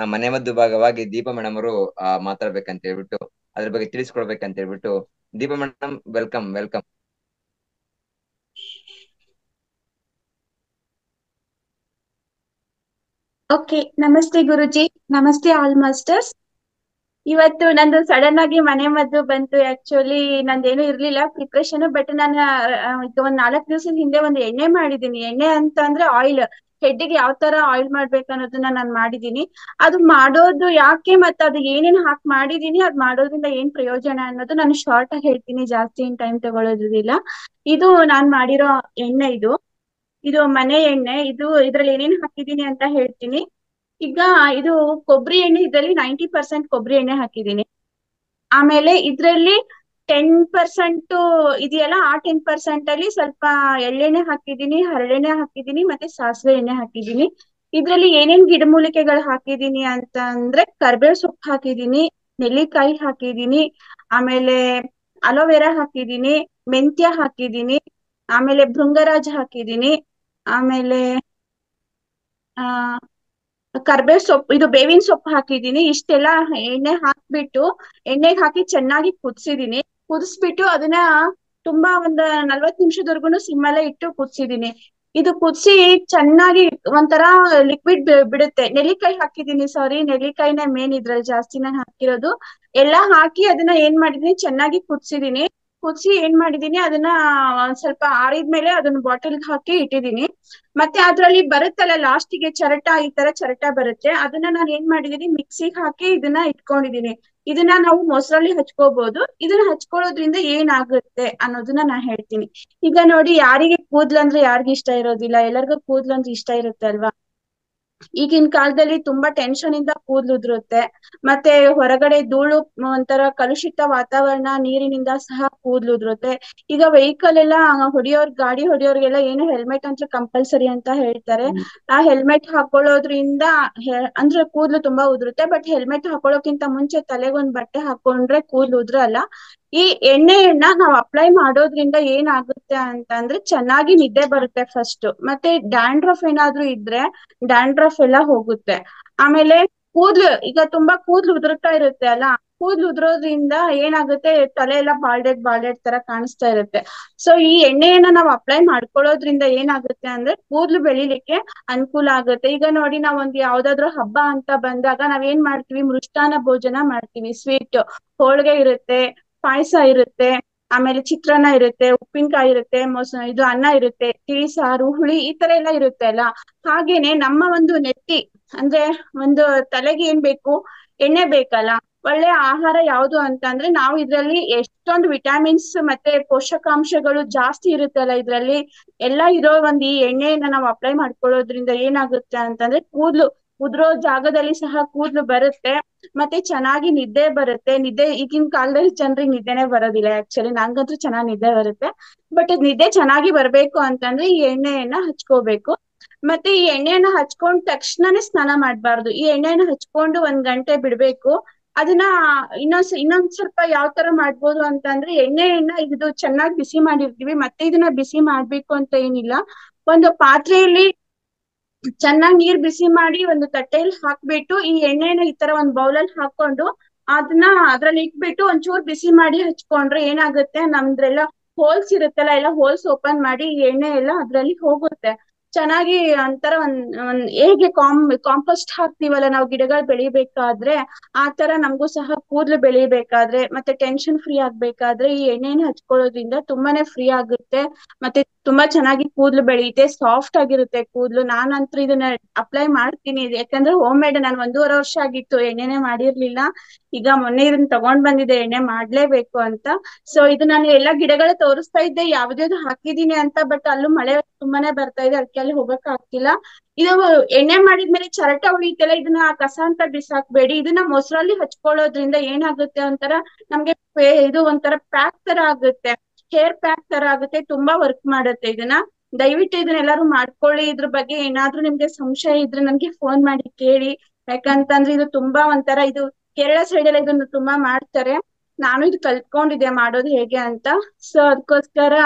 ಆ, ಮನೆ ಮದ್ದು ಭಾಗವಾಗಿ ದೀಪ ಮೇಡಮ್ ಅವರು ಆ, ಮಾತಾಡ್ಬೇಕಂತ ಹೇಳ್ಬಿಟ್ಟು ಅದ್ರ ಬಗ್ಗೆ ತಿಳಿಸ್ಕೊಡ್ಬೇಕಂತ ಹೇಳ್ಬಿಟ್ಟು Deepa madam welcome welcome okay ನಮಸ್ತೆ ಗುರುಜಿ ನಮಸ್ತೆ ಆಲ್ ಮಾಸ್ಟರ್ಸ್ ಇವತ್ತು ನಂದು ಸಡನ್ ಆಗಿ ಮನೆ ಮದ್ದು ಬಂತು ಆಕ್ಚುಲಿ ನಂದೇನು ಇರ್ಲಿಲ್ಲ ಪ್ರಿಪ್ರೇಷನ್ ಬಟ್ ನಾನು ಆ, ಈಗ ಒಂದ್ ನಾಲ್ಕು ದಿವಸದ ಹಿಂದೆ ಒಂದು ಎಣ್ಣೆ ಮಾಡಿದೀನಿ ಎಣ್ಣೆ ಅಂತ ಅಂದ್ರೆ ಆಯಿಲ್ ಹೆಡ್ಡಿಗೆ ಯಾವ ತರ ಆಯಿಲ್ ಮಾಡ್ಬೇಕು ಅನ್ನೋದನ್ನ ನಾನು ಮಾಡಿದೀನಿ ಅದು ಮಾಡೋದು ಯಾಕೆ ಮತ್ತೆ ಅದು ಏನೇನ್ ಹಾಕಿ ಮಾಡಿದೀನಿ ಅದ್ ಮಾಡೋದ್ರಿಂದ ಏನ್ ಪ್ರಯೋಜನ ಅನ್ನೋದು ನಾನು ಶಾರ್ಟ್ ಆಗಿ ಹೇಳ್ತೀನಿ ಜಾಸ್ತಿ ಏನ್ ಟೈಮ್ ತಗೊಳ್ಳೋದಿಲ್ಲ ಇದು ನಾನ್ ಮಾಡಿರೋ ಎಣ್ಣೆ ಇದು ಇದು ಮನೆ ಎಣ್ಣೆ ಇದು ಇದ್ರಲ್ಲಿ ಏನೇನ್ ಹಾಕಿದೀನಿ ಅಂತ ಹೇಳ್ತೀನಿ ಈಗ ಇದು ಕೊಬ್ಬರಿ ಎಣ್ಣೆ ಇದ್ರಲ್ಲಿ ನೈಂಟಿ ಪರ್ಸೆಂಟ್ ಕೊಬ್ಬರಿ ಎಣ್ಣೆ ಹಾಕಿದೀನಿ ಆಮೇಲೆ ಇದ್ರಲ್ಲಿ ಟೆನ್ ಪರ್ಸೆಂಟ್ ಇದೆಯಲ್ಲ ಆ ಟೆನ್ ಪರ್ಸೆಂಟ್ ಅಲ್ಲಿ ಸ್ವಲ್ಪ ಎಳ್ಳೆಣ್ಣೆ ಹಾಕಿದೀನಿ ಹರಳೆಣ್ಣೆ ಹಾಕಿದೀನಿ ಮತ್ತೆ ಸಾಸಿವೆ ಎಣ್ಣೆ ಹಾಕಿದೀನಿ ಇದ್ರಲ್ಲಿ ಏನೇನ್ ಗಿಡಮೂಲಿಕೆಗಳು ಹಾಕಿದೀನಿ ಅಂತ ಅಂದ್ರೆ ಕರ್ಬೇವ್ ಸೊಪ್ಪು ಹಾಕಿದೀನಿ ನೆಲ್ಲಿಕಾಯಿ ಹಾಕಿದೀನಿ ಆಮೇಲೆ ಅಲೋವೆರಾ ಹಾಕಿದೀನಿ ಮೆಂತ್ಯ ಹಾಕಿದೀನಿ ಆಮೇಲೆ ಭೃಂಗರಾಜ್ ಹಾಕಿದೀನಿ ಆಮೇಲೆ ಆ ಕರ್ಬೇವ್ ಸೊಪ್ಪು ಇದು ಬೇವಿನ ಸೊಪ್ಪು ಹಾಕಿದೀನಿ ಇಷ್ಟೆಲ್ಲ ಎಣ್ಣೆ ಹಾಕ್ಬಿಟ್ಟು ಎಣ್ಣೆಗೆ ಹಾಕಿ ಚೆನ್ನಾಗಿ ಕುದಿಸಿದೀನಿ ಕುದಿಸ್ಬಿಟ್ಟು ಅದನ್ನ ತುಂಬಾ ಒಂದ್ ನಲ್ವತ್ ನಿಮಿಷದವರೆಗೂ ಸಿಮ್ಮಲ್ಲೇ ಇಟ್ಟು ಕುದಿಸಿದೀನಿ ಇದು ಕುದಿಸಿ ಚೆನ್ನಾಗಿ ಒಂಥರ ಲಿಕ್ವಿಡ್ ಬಿಡುತ್ತೆ ನೆಲ್ಲಿಕಾಯಿ ಹಾಕಿದೀನಿ ಸಾರಿ ನೆಲ್ಲಿಕಾಯಿನ ಮೇನ್ ಇದ್ರಲ್ಲಿ ಜಾಸ್ತಿ ನಾನು ಹಾಕಿರೋದು ಎಲ್ಲಾ ಹಾಕಿ ಅದನ್ನ ಏನ್ ಮಾಡಿದೀನಿ ಚೆನ್ನಾಗಿ ಕುದಿಸಿದೀನಿ ಕುದಿಸಿ ಏನ್ ಮಾಡಿದೀನಿ ಅದನ್ನ ಒಂದ್ ಸ್ವಲ್ಪ ಆರಿದ್ಮೇಲೆ ಅದನ್ನ ಬಾಟಲ್ಗೆ ಹಾಕಿ ಇಟ್ಟಿದೀನಿ ಮತ್ತೆ ಅದ್ರಲ್ಲಿ ಬರುತ್ತಲ್ಲ ಲಾಸ್ಟಿಗೆ ಚರಟ ಈ ತರ ಚರಟ ಬರುತ್ತೆ ಅದನ್ನ ನಾನು ಏನ್ ಮಾಡಿದೀನಿ ಮಿಕ್ಸಿಗೆ ಹಾಕಿ ಇದನ್ನ ಇಟ್ಕೊಂಡಿದೀನಿ ಇದನ್ನ ನಾವು ಮೊಸರಲ್ಲಿ ಹಚ್ಕೋಬಹುದು ಇದನ್ನ ಹಚ್ಕೊಳ್ಳೋದ್ರಿಂದ ಏನಾಗುತ್ತೆ ಅನ್ನೋದನ್ನ ನಾ ಹೇಳ್ತೀನಿ ಈಗ ನೋಡಿ ಯಾರಿಗೆ ಕೂದ್ಲಂದ್ರೆ ಯಾರಿಗ ಇಷ್ಟ ಇರೋದಿಲ್ಲ ಎಲ್ಲರಿಗೂ ಕೂದ್ಲು ಅಂದ್ರೆ ಇಷ್ಟ ಇರುತ್ತೆ ಅಲ್ವಾ ಈಗಿನ ಕಾಲದಲ್ಲಿ ತುಂಬಾ ಟೆನ್ಷನ್ ಇಂದ ಕೂದ್ಲು ಉದುರುತ್ತೆ ಮತ್ತೆ ಹೊರಗಡೆ ಧೂಳು ಒಂಥರ ಕಲುಷಿತ ವಾತಾವರಣ ನೀರಿನಿಂದ ಸಹ ಕೂದ್ಲು ಉದುರುತ್ತೆ ಈಗ ವೆಹಿಕಲ್ ಎಲ್ಲ ಹೊಡಿಯೋರ್ ಗಾಡಿ ಹೊಡಿಯೋರ್ಗೆಲ್ಲ ಏನು ಹೆಲ್ಮೆಟ್ ಅಂತ ಕಂಪಲ್ಸರಿ ಅಂತ ಹೇಳ್ತಾರೆ ಆ ಹೆಲ್ಮೆಟ್ ಹಾಕೊಳ್ಳೋದ್ರಿಂದ ಹೆ- ಅಂದ್ರೆ ಕೂದ್ಲು ತುಂಬಾ ಉದುರುತ್ತೆ ಬಟ್ ಹೆಲ್ಮೆಟ್ ಹಾಕೊಳ್ಳೋಕ್ಕಿಂತ ಮುಂಚೆ ತಲೆಗೊಂದ್ ಬಟ್ಟೆ ಹಾಕೊಂಡ್ರೆ ಕೂದ್ಲು ಉದ್ರಲ್ಲ ಈ ಎಣ್ಣೆಯನ್ನ ನಾವ್ ಅಪ್ಲೈ ಮಾಡೋದ್ರಿಂದ ಏನಾಗುತ್ತೆ ಅಂತಂದ್ರೆ ಚೆನ್ನಾಗಿ ನಿದ್ದೆ ಬರುತ್ತೆ ಫಸ್ಟ್ ಮತ್ತೆ ಡ್ಯಾಂಡ್ರಫ್ ಏನಾದ್ರೂ ಇದ್ರೆ ಡ್ಯಾಂಡ್ರಫ್ ಎಲ್ಲ ಹೋಗುತ್ತೆ ಆಮೇಲೆ ಕೂದ್ಲು ಈಗ ತುಂಬಾ ಕೂದ್ಲು ಉದುರ್ತಾ ಇರುತ್ತೆ ಅಲ್ಲ ಕೂದ್ಲು ಉದುರೋದ್ರಿಂದ ಏನಾಗುತ್ತೆ ತಲೆ ಎಲ್ಲ ಬಾಲ್ಡೆಡ್ ಬಾಲ್ಡೆಡ್ ತರ ಕಾಣಿಸ್ತಾ ಇರುತ್ತೆ ಸೊ ಈ ಎಣ್ಣೆಯನ್ನ ನಾವ್ ಅಪ್ಲೈ ಮಾಡ್ಕೊಳ್ಳೋದ್ರಿಂದ ಏನಾಗುತ್ತೆ ಅಂದ್ರೆ ಕೂದ್ಲು ಬೆಳಿಲಿಕ್ಕೆ ಅನುಕೂಲ ಆಗುತ್ತೆ ಈಗ ನೋಡಿ ನಾವ್ ಒಂದ್ ಯಾವ್ದಾದ್ರು ಹಬ್ಬ ಅಂತ ಬಂದಾಗ ನಾವ್ ಏನ್ ಮಾಡ್ತೀವಿ ಮೃಷ್ಟಾನ ಭೋಜನ ಮಾಡ್ತೀವಿ ಸ್ವೀಟ್ ಹೋಳ್ಗೆ ಇರುತ್ತೆ ಪಾಯಸ ಇರುತ್ತೆ ಆಮೇಲೆ ಚಿತ್ರಾನ್ನ ಇರುತ್ತೆ ಉಪ್ಪಿನಕಾಯಿ ಇರುತ್ತೆ ಮೊಸ ಇದು ಅನ್ನ ಇರುತ್ತೆ ತಿಳಿ ಸಾರು ಹುಳಿ ಈ ತರ ಎಲ್ಲ ಇರುತ್ತೆ ಅಲ್ಲ ಹಾಗೇನೆ ನಮ್ಮ ಒಂದು ನೆತ್ತಿ ಅಂದ್ರೆ ಒಂದು ತಲೆಗೆ ಏನ್ ಬೇಕು ಎಣ್ಣೆ ಬೇಕಲ್ಲ ಒಳ್ಳೆ ಆಹಾರ ಯಾವುದು ಅಂತ ಅಂದ್ರೆ ನಾವು ಇದ್ರಲ್ಲಿ ಎಷ್ಟೊಂದು ವಿಟಾಮಿನ್ಸ್ ಮತ್ತೆ ಪೋಷಕಾಂಶಗಳು ಜಾಸ್ತಿ ಇರುತ್ತಲ್ಲ ಇದ್ರಲ್ಲಿ ಎಲ್ಲ ಇರೋ ಒಂದ್ ಈ ಎಣ್ಣೆಯನ್ನ ನಾವು ಅಪ್ಲೈ ಮಾಡ್ಕೊಳ್ಳೋದ್ರಿಂದ ಏನಾಗುತ್ತೆ ಅಂತಂದ್ರೆ ಕೂದ್ಲು ಉದ್ರೋ ಜಾಗದಲ್ಲಿ ಸಹ ಕೂದ್ಲು ಬರುತ್ತೆ ಮತ್ತೆ ಚೆನ್ನಾಗಿ ನಿದ್ದೆ ಬರುತ್ತೆ ನಿದ್ದೆ ಈಗಿನ ಕಾಲದಲ್ಲಿ ಜನರಿಗೆ ನಿದ್ದೆನೆ ಬರೋದಿಲ್ಲ ಆಕ್ಚುಲಿ ನಂಗಂತೂ ಚೆನ್ನಾಗಿ ನಿದ್ದೆ ಬರುತ್ತೆ ಬಟ್ ನಿದ್ದೆ ಚೆನ್ನಾಗಿ ಬರ್ಬೇಕು ಅಂತಂದ್ರೆ ಈ ಎಣ್ಣೆಯನ್ನ ಹಚ್ಕೋಬೇಕು ಮತ್ತೆ ಈ ಎಣ್ಣೆಯನ್ನ ಹಚ್ಕೊಂಡ್ ತಕ್ಷಣನೇ ಸ್ನಾನ ಮಾಡ್ಬಾರ್ದು ಈ ಎಣ್ಣೆಯನ್ನ ಹಚ್ಕೊಂಡು ಒಂದ್ ಗಂಟೆ ಬಿಡ್ಬೇಕು ಅದನ್ನ ಇನ್ನೊಂದ್ ಸ- ಇನ್ನೊಂದ್ ಸ್ವಲ್ಪ ಯಾವ ತರ ಮಾಡ್ಬೋದು ಅಂತಂದ್ರೆ ಎಣ್ಣೆಯನ್ನ ಇದು ಚೆನ್ನಾಗಿ ಬಿಸಿ ಮಾಡಿರ್ತೀವಿ ಮತ್ತೆ ಇದನ್ನ ಬಿಸಿ ಮಾಡ್ಬೇಕು ಅಂತ ಏನಿಲ್ಲ ಒಂದು ಪಾತ್ರೆಯಲ್ಲಿ ಚೆನ್ನಾಗಿ ನೀರ್ ಬಿಸಿ ಮಾಡಿ ಒಂದು ತಟ್ಟೆಯಲ್ಲಿ ಹಾಕ್ಬಿಟ್ಟು ಈ ಎಣ್ಣೆನ ಈ ತರ ಒಂದ್ ಬೌಲಲ್ಲಿ ಹಾಕೊಂಡು ಅದನ್ನ ಅದ್ರಲ್ಲಿ ಇಟ್ಬಿಟ್ಟು ಒಂಚೂರ್ ಬಿಸಿ ಮಾಡಿ ಹಚ್ಕೊಂಡ್ರೆ ಏನಾಗುತ್ತೆ ನಮ್ದ್ರೆಲ್ಲ ಹೋಲ್ಸ್ ಇರುತ್ತಲ್ಲ ಎಲ್ಲ ಹೋಲ್ಸ್ ಓಪನ್ ಮಾಡಿ ಈ ಎಣ್ಣೆ ಎಲ್ಲ ಅದ್ರಲ್ಲಿ ಹೋಗುತ್ತೆ ಚೆನ್ನಾಗಿ ಒಂಥರ ಒಂದ್ ಒಂದ್ ಹೇಗೆ ಕಾಮ್ ಕಾಂಪೋಸ್ಟ್ ಹಾಕ್ತಿವಲ್ಲ ನಾವು ಗಿಡಗಳು ಬೆಳಿಬೇಕಾದ್ರೆ ಆ ತರ ನಮಗೂ ಸಹ ಕೂದ್ಲು ಬೆಳಿಬೇಕಾದ್ರೆ ಮತ್ತೆ ಟೆನ್ಷನ್ ಫ್ರೀ ಆಗ್ಬೇಕಾದ್ರೆ ಈ ಎಣ್ಣೆನ ಹಚ್ಕೊಳ್ಳೋದ್ರಿಂದ ತುಂಬಾನೇ ಫ್ರೀ ಆಗುತ್ತೆ ಮತ್ತೆ ತುಂಬಾ ಚೆನ್ನಾಗಿ ಕೂದ್ಲು ಬೆಳೆಯುತ್ತೆ ಸಾಫ್ಟ್ ಆಗಿರುತ್ತೆ ಕೂದ್ಲು ನಾನಂತೂ ಇದನ್ನ ಅಪ್ಲೈ ಮಾಡ್ತೀನಿ ಯಾಕಂದ್ರೆ ಹೋಮ್ ಮೇಡ್ ನಾನು ಒಂದೂವರೆ ವರ್ಷ ಆಗಿತ್ತು ಎಣ್ಣೆನೆ ಮಾಡಿರ್ಲಿಲ್ಲ ಈಗ ಮೊನ್ನೆ ಇದನ್ನ ತಗೊಂಡ್ ಬಂದಿದ್ದೆ ಎಣ್ಣೆ ಮಾಡ್ಲೇಬೇಕು ಅಂತ ಸೊ ಇದು ನಾನು ಎಲ್ಲಾ ಗಿಡಗಳು ತೋರಿಸ್ತಾ ಇದ್ದೆ ಯಾವ್ದ್ಯಾವ್ದು ಹಾಕಿದೀನಿ ಅಂತ ಬಟ್ ಅಲ್ಲೂ ಮಳೆ ತುಂಬಾನೇ ಬರ್ತಾ ಇದೆ ಅದಕ್ಕೆ ಅಲ್ಲಿ ಹೋಗಕ್ ಆಗ್ತಿಲ್ಲ ಇದು ಎಣ್ಣೆ ಮಾಡಿದ್ಮೇಲೆ ಚರಟ ಉಳಿಯುತ್ತಲ್ಲ ಇದನ್ನ ಕಸ ಅಂತ ಬಿಸಾಕ್ಬೇಡಿ ಇದನ್ನ ಮೊಸರಲ್ಲಿ ಹಚ್ಕೊಳ್ಳೋದ್ರಿಂದ ಏನಾಗುತ್ತೆ ಒಂಥರ ನಮ್ಗೆ ಪೇ- ಇದು ಒಂಥರ ಪ್ಯಾಕ್ ತರ ಆಗುತ್ತೆ ಹೇರ್ ಪ್ಯಾಕ್ ತರ ಆಗುತ್ತೆ ತುಂಬಾ ವರ್ಕ್ ಮಾಡುತ್ತೆ ಇದನ್ನ ದಯವಿಟ್ಟು ಇದನ್ನ ಎಲ್ಲಾರು ಮಾಡ್ಕೊಳ್ಳಿ ಇದ್ರ ಬಗ್ಗೆ ಏನಾದ್ರೂ ನಿಮ್ಗೆ ಸಂಶಯ ಇದ್ರೆ ನನ್ಗೆ ಫೋನ್ ಮಾಡಿ ಕೇಳಿ ಯಾಕಂತಂದ್ರೆ ಇದು ತುಂಬಾ ಒಂಥರ ಇದು ಕೇರಳ ಸೈಡ್ ಎಲ್ಲ ಇದನ್ನ ತುಂಬಾ ಮಾಡ್ತಾರೆ ನಾನು ಇದು ಕಲ್ತ್ಕೊಂಡಿದ್ದೆ ಮಾಡೋದು ಹೇಗೆ ಅಂತ ಸೊ ಅದಕ್ಕೋಸ್ಕರ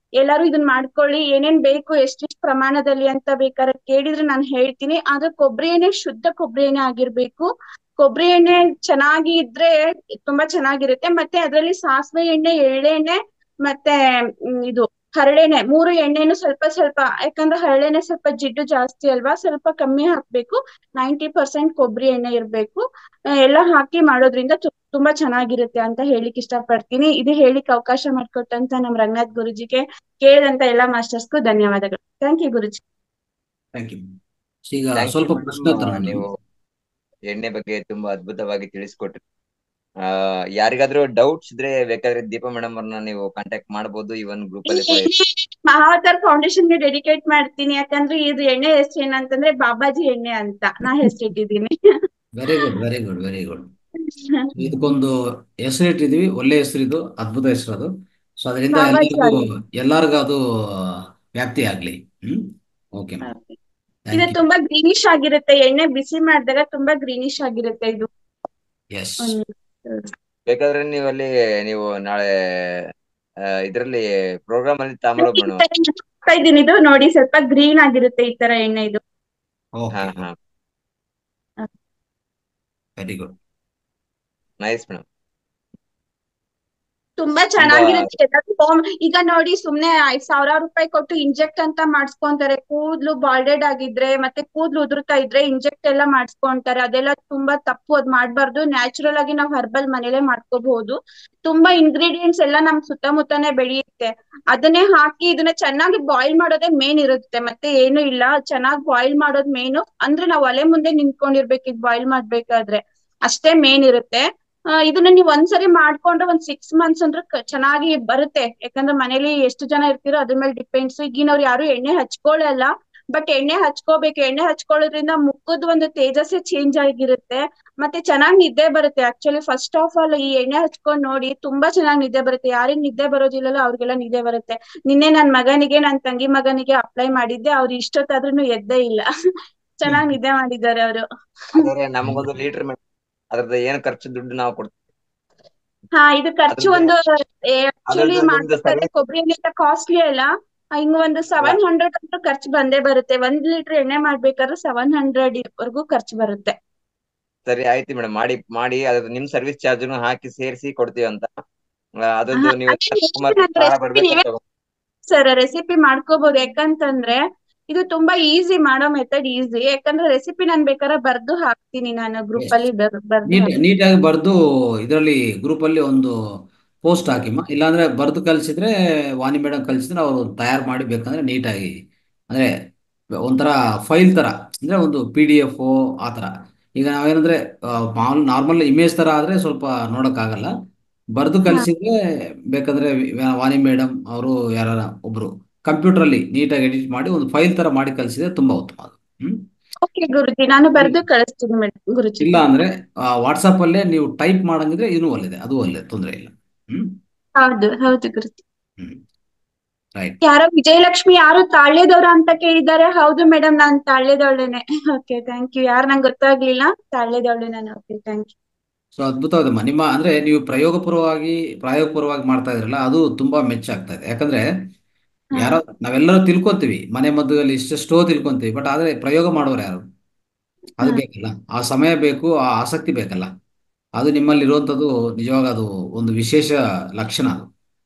ಎಲ್ಲಾರು ಇದನ್ನ ಮಾಡ್ಕೊಳ್ಳಿ ಏನೇನ್ ಬೇಕು ಎಷ್ಟೆಷ್ಟು ಪ್ರಮಾಣದಲ್ಲಿ ಅಂತ ಬೇಕಾದ್ರೆ ಕೇಳಿದ್ರೆ ನಾನು ಹೇಳ್ತೀನಿ ಆದ್ರೆ ಕೊಬ್ಬರಿ ಎಣ್ಣೆ ಶುದ್ಧ ಕೊಬ್ಬರಿ ಎಣ್ಣೆ ಆಗಿರ್ಬೇಕು ಕೊಬ್ಬರಿ ಎಣ್ಣೆ ಚೆನ್ನಾಗಿ ಇದ್ರೆ ತುಂಬಾ ಚೆನ್ನಾಗಿರುತ್ತೆ ಮತ್ತೆ ಅದ್ರಲ್ಲಿ ಸಾಸಿವೆ ಎಣ್ಣೆ ಎಳ್ಳೆ ಎಣ್ಣೆ ಮತ್ತೆ ಮ್, ಇದು ಹರಳೆಣ್ಣೆ ಮೂರು ಎಣ್ಣೆನು ಸ್ವಲ್ಪ ಸ್ವಲ್ಪ ಯಾಕಂದ್ರೆ ಹರಳೆಣ್ಣೆ ಸ್ವಲ್ಪ ಜಿಡ್ಡು ಜಾಸ್ತಿ ಅಲ್ವಾ ಸ್ವಲ್ಪ ಕಮ್ಮಿ ಹಾಕ್ಬೇಕು ನೈಂಟಿ ಪರ್ಸೆಂಟ್ ಕೊಬ್ಬರಿ ಎಣ್ಣೆ ಇರ್ಬೇಕು ಆ, ಎಲ್ಲ ಹಾಕಿ ಮಾಡೋದ್ರಿಂದ ತು- ತುಂಬಾ ಚೆನ್ನಾಗಿರುತ್ತೆ ಅಂತ ಹೇಳಿಕ್ ಇಷ್ಟಪಡ್ತೀನಿ ಇದು ಹೇಳಿಕ್ ಅವಕಾಶ ಮಾಡ್ಕೊಟ್ಟಂತ ನಮ್ ರಂಗನಾಥ್ ಗುರುಜಿಗೆ ಕೇಳಿದಂತ ಎಲ್ಲಾ ಮಾಸ್ಟರ್ಸ್ಗೂ ಧನ್ಯವಾದಗಳು thank you Guruji thank you ಈಗ Thank you, ಸ್ವಲ್ಪ madam. ಪ್ರಶ್ನೋತ್ತರ ಆ, ನೀವು ಎಣ್ಣೆ ಬಗ್ಗೆ ತುಂಬಾ ಅದ್ಭುತವಾಗಿ ತಿಳಿಸ್ಕೊಟ್ರಿ ಆ ಯಾರಿಗಾದ್ರೂ ಡೌಟ್ಸ್ ಇದ್ರೆ ಬೇಕಾದ್ರೆ ದೀಪಾ ಮೇಡಮ್ ಅವ್ರನ್ನ ನೀವು ಕಾಂಟ್ಯಾಕ್ಟ್ ಮಾಡಬಹುದು ಇವನ್ ಗ್ರೂಪ್ ಅಲ್ಲಿ ಕೂಡ ಇರ್ತಾರೆ. ಮಹಾವತಾರ್ ಫೌಂಡೇಶನ್ ಗೆ ಡೆಡಿಕೇಟ್ ಮಾಡ್ತೀನಿ ಯಾಕಂದ್ರೆ ಇದು ಎಣ್ಣೆ ಹೆಸರು ಏನಂತಂದ್ರೆ ಬಾಬಾಜಿ ಎಣ್ಣೆ ಅಂತ ನಾ ಹೆಸರಿಟ್ಟಿದ್ದೀನಿ very good very good very good ಇದಕ್ಕೊಂದು ಹೆಸರು ಇಟ್ಟಿದೀವಿ ಒಳ್ಳೆ ಹೆಸರು ಇದು ಅದ್ಭುತ ಹೆಸರು ಅದು ಸೊ ಅದರಿಂದ ಬಾಬಾಜಿ ಎಲ್ಲರಿಗೂ ಎಲ್ಲರಿಗೂ ಅದು ವ್ಯಾಪ್ತಿ ಆಗ್ಲಿ ಹ್ಮ್ ಓಕೆ ಇದು ಥ್ಯಾಂಕ್ ಯು ತುಂಬಾ ಗ್ರೀನಿಶ್ ಆಗಿರುತ್ತೆ ಎಣ್ಣೆ ಬಿಸಿ ಮಾಡಿದಾಗ ತುಂಬಾ ಗ್ರೀನಿಶ್ ಆಗಿರುತ್ತೆ ಇದು ಎಸ್ ಒಂದು ಬೇಕಾದ್ರೆ ನೀವು ಅಲ್ಲಿ ನೀವು ನಾಳೆ ಆ, ಇದ್ರಲ್ಲಿ ಪ್ರೋಗ್ರಾಮ್ ಅಲ್ಲಿ ತಗೊಂಬರ್ಬೋದು ಮೇಡಮ್ ಹಾಕ್ತಾ ಇದೀನಿ ಇದು ನೋಡಿ ಸ್ವಲ್ಪ ಗ್ರೀನ್ ಆಗಿರುತ್ತೆ ಈ ತರ ಎಣ್ಣೆ ಇದು ಹಾ ಓಕೆ ಹಾ ವೆರಿ ಗುಡ್ ನೈಸ್ ಮೇಡಮ್ ತುಂಬಾ ಚೆನ್ನಾಗಿರುತ್ತೆ ಎಲ್ಲರೂ home- ಈಗ ನೋಡಿ ಸುಮ್ನೆ ಐದ್ ಸಾವಿರಾರು ರೂಪಾಯಿ ಕೊಟ್ಟು ಇಂಜೆಕ್ಟ್ ಅಂತ ಮಾಡ್ಸ್ಕೊಂತಾರೆ ಕೂದ್ಲು ಬಾಲ್ಡೆಡ್ ಆಗಿದ್ರೆ ಮತ್ತೆ ಕೂದ್ಲು ಉದುರ್ತಾ ಇದ್ರೆ ಇಂಜೆಕ್ಟ್ ಎಲ್ಲ ಮಾಡ್ಸ್ಕೊಂತಾರೆ ಅದೆಲ್ಲ ತುಂಬಾ ತಪ್ಪು ಅದ್ ಮಾಡ್ಬಾರ್ದು ನ್ಯಾಚುರಲ್ ಆಗಿ ನಾವು ಹರ್ಬಲ್ ಮನೇಲೆ ಮಾಡ್ಕೋಬಹುದು ತುಂಬಾ ಇಂಗ್ರೀಡಿಯೆಂಟ್ಸ್ ಎಲ್ಲ ನಮ್ ಸುತ್ತಮುತ್ತನೇ ಬೆಳೆಯುತ್ತೆ ಅದನ್ನೇ ಹಾಕಿ ಇದನ್ನ ಚೆನ್ನಾಗಿ ಬಾಯ್ಲ್ ಮಾಡೋದೇ ಮೇನ್ ಇರುತ್ತೆ ಮತ್ತೆ ಏನು ಇಲ್ಲ ಚೆನ್ನಾಗಿ ಬಾಯ್ಲ್ ಮಾಡೋದ್ ಮೇನು ಅಂದ್ರೆ ನಾವ್ ಒಲೆ ಮುಂದೆ ನಿಂತ್ಕೊಂಡಿರ್ಬೇಕು ಇದು ಬಾಯ್ಲ್ ಮಾಡ್ಬೇಕಾದ್ರೆ ಅಷ್ಟೇ ಮೇನ್ ಇರುತ್ತೆ ಆ, ಇದನ್ನ ನೀವ್ ಒಂದ್ಸರಿ ಮಾಡ್ಕೊಂಡ್ರೆ ಒಂದ್ ಸಿಕ್ಸ್ ಮಂತ್ಸ್ ಅಂದ್ರೆ ಕ- ಚೆನ್ನಾಗಿ ಬರುತ್ತೆ ಯಾಕಂದ್ರೆ ಮನೇಲಿ ಎಷ್ಟು ಜನ ಇರ್ತೀರೋ ಅದ್ರ ಮೇಲೆ ಡಿಪೆಂಡ್ಸ್ ಈಗಿನವ್ರು ಯಾರು ಎಣ್ಣೆ ಹಚ್ಕೊಳ್ಳಲ್ಲ ಬಟ್ ಎಣ್ಣೆ ಹಚ್ಕೋಬೇಕು ಎಣ್ಣೆ ಹಚ್ಕೊಳ್ಳೋದ್ರಿಂದ ಮುಖದ ಒಂದು ತೇಜಸ್ಸೇ ಚೇಂಜ್ ಆಗಿರುತ್ತೆ ಮತ್ತೆ ಚೆನ್ನಾಗಿ ನಿದ್ದೆ ಬರುತ್ತೆ ಆಕ್ಚುಲಿ ಫಸ್ಟ್ ಆಫ್ ಆಲ್ ಈ ಎಣ್ಣೆ ಹಚ್ಕೊಂಡ್ ನೋಡಿ ತುಂಬಾ ಚೆನ್ನಾಗಿ ನಿದ್ದೆ ಬರುತ್ತೆ ಯಾರಿಗ್ ನಿದ್ದೆ ಬರೋದಿಲ್ಲಲ್ಲ ಅವ್ರಿಗೆಲ್ಲ ನಿದ್ದೆ ಬರುತ್ತೆ ನಿನ್ನೆ ನನ್ ಮಗನಿಗೆ ನನ್ ತಂಗಿ ಮಗನಿಗೆ ಅಪ್ಲೈ ಮಾಡಿದ್ದೆ ಅವ್ರು ಇಷ್ಟೊತ್ತಾದ್ರೂ ಎದ್ದೇ ಇಲ್ಲ ಚೆನ್ನಾಗಿ ನಿದ್ದೆ ಮಾಡಿದ್ದಾರೆ ಅವರು ಹಾಗಾದ್ರೆ ನಮಗೊಂದು ಲೀಟರ್ ಅದ್ರದ್ದು ಏನು ಖರ್ಚು ದುಡ್ಡು ನಾವು ಕೊಡ್ತೀವಿ ಹಾ ಇದು ಖರ್ಚು ಅದ್ರದ್ದು- ಒಂದು ಆಕ್ಚುಲಿ ಅದ್ರದ್ದು ಮಾಡ್ಬೇಕಾದ್ರೆ service- ಕೊಬ್ಬರಿ ಎಣ್ಣೆ ಕಾಸ್ಟ್ಲಿ ಅಲ್ಲ ಆ, ಹಿಂಗ್ ಒಂದು ಸೆವೆನ್ ಹಂಡ್ರೆಡ್ ಅಂತೂ ಖರ್ಚು ಬಂದೇ ಬರುತ್ತೆ ಒಂದ್ ಲೀಟರ್ ಎಣ್ಣೆ ಮಾಡ್ಬೇಕಾದ್ರೆ ಸೆವೆನ್ ಹಂಡ್ರೆಡ್ ವರ್ಗೂ ಖರ್ಚು ಬರುತ್ತೆ ಸರಿ ಆಯ್ತು ಮೇಡಮ್ ಮಾಡಿ ಮಾಡಿ ಅದ್ರ ನಿಮ್ ಸರ್ವಿಸ್ ಚಾರ್ಜ್ನು ಹಾಕಿ ಸೇರಿಸಿ ಕೊಡ್ತೀವಿ ಅಂತ ಆ, ಅದೊಂದು ಹಾ, ನೀವು ಅದೇ ನೀವು customer ನನ್ನ ನಾಳೆ recipe ಬರ್ಬೇಕು ನೀವೇ ಅಂತ ಸರ್ ರೆಸಿಪಿ ಮಾಡ್ಕೋಬಹುದು ಯಾಕಂತಂದ್ರೆ ಇದು ತುಂಬಾ ಈಸಿ ಮಾಡೋ ಮೆಥಡ್ ಈಸಿ ಯಾಕಂದ್ರೆ ರೆಸಿಪಿ ನಾನ್ ಬೇಕಾದ್ರೆ ಬರ್ದು ಹಾಕ್ತೀನಿ ನಾನು ಗ್ರೂಪ್ ಅಲ್ಲಿ ಬರ್- ಬರ್ದು ನೀಟ್ ಹಾಕ್ತೀನಿ. ನೀಟಾಗಿ ಬರೆದು ಇದರಲ್ಲಿ ಗ್ರೂಪಲ್ಲಿ ಒಂದು ಪೋಸ್ಟ್ ಹಾಕಿಮ್ಮ ಇಲ್ಲಾಂದ್ರೆ ಬರೆದು ಕಳಿಸಿದ್ರೆ ವಾಣಿ ಮೇಡಮ್ ಕಳಿಸಿದ್ರೆ ಅವರು ತಯಾರು ಮಾಡಿ ಬೇಕಂದ್ರೆ ನೀಟಾಗಿ ಅಂದರೆ ಒಂಥರ ಫೈಲ್ ಥರ ಅಂದರೆ ಒಂದು ಪಿ ಡಿ ಎಫ್ ಆ ಥರ ಈಗ ನಾವೇನಂದ್ರೆ ನಾರ್ಮಲ್ ಇಮೇಜ್ ಥರ ಆದರೆ ಸ್ವಲ್ಪ ನೋಡೋಕ್ಕಾಗಲ್ಲ ಬರೆದು ಕಳಿಸಿದ್ರೆ ಬೇಕಾದ್ರೆ ವಿ- ವಾಣಿ ಮೇಡಮ್ ಅವರು ಯಾರ ಒಬ್ರು ಕಂಪ್ಯೂಟ್ರಲ್ಲಿ ನೀಟಾಗಿ ಎಡಿಟ್ ಮಾಡಿ ಒಂದು ಫೈಲ್ ಥರ ಮಾಡಿ ಕಳಿಸಿದ್ರೆ ತುಂಬ ಉತ್ತಮ ಅದು ಹ್ಮ್ ಓಕೆ ಗುರುಜಿ ನಾನು ಬರ್ದು ಕಳಿಸ್ತೀನಿ ಮೇಡಮ್ ಗುರುಜಿ ಇಲ್ಲ ಅಂದ್ರೆ ವಾಟ್ಸಪ್ ಅಲ್ಲೇ ನೀವು ಟೈಪ್ ಮಾಡಂಗಿದ್ರೆ ಇನ್ನೂ ಒಳ್ಳೆದೆ ಅದು ಒಳ್ಳೆ ತೊಂದರೆ ಇಲ್ಲ ಹ್ಮ್ ಹೌದು ಹೌದು ಗುರುಜಿ ಹ್ಮ್ ರೈಟ್ ಯಾರೋ ವಿಜಯಲಕ್ಷ್ಮಿ ಯಾರು ತಾಳ್ಯದವ್ರ ಅಂತ ಕೇಳಿದ್ದಾರೆ ಹೌದು ಮೇಡಮ್ ನಾನ್ ತಾಳ್ಯದವಳೇನೆ ಓಕೆ ಥ್ಯಾಂಕ್ ಯು ಯಾರು ನಂಗೆ ಗೊತ್ತಾಗ್ಲಿಲ್ಲ ತಾಳ್ಯದವಳೆ ನಾನು ಓಕೆ ಥ್ಯಾಂಕ್ ಯು ಸೊ ಅದ್ಭುತವಾದಮ್ಮ ನಿಮ್ಮ ಅಂದ್ರೆ ನೀವು ಪ್ರಯೋಗಪೂರ್ವವಾಗಿ ಪ್ರಾಯೋಗಪೂರ್ವವಾಗಿ ಮಾಡ್ತಾ ಇದ್ರಲ್ಲ ಅದು ತುಂಬಾ ಮೆಚ್ಚ ಆಗ್ತಾ ಇದೆ ಯಾಕಂದ್ರೆ ಯಾರೋ ನಾವೆಲ್ಲರೂ ತಿಳ್ಕೊಂತೀವಿ ಮನೆ ಮದ್ದುಗಳಲ್ಲಿ ಇಷ್ಟೆಷ್ಟೋ ತಿಳ್ಕೊಂತೀವಿ ಬಟ್ ಆದ್ರೆ ಪ್ರಯೋಗ ಮಾಡೋರು ಯಾರು ಅದು ಹಾ. ಬೇಕಲ್ಲ ಆ ಸಮಯ ಬೇಕು ಆ ಆಸಕ್ತಿ ಬೇಕಲ್ಲ ಅದು ನಿಮ್ಮಲ್ಲಿ ಇರುವಂತದ್ದು ನಿಜವಾಗ ಅದು ಒಂದು ವಿಶೇಷ ಲಕ್ಷಣ ಅದು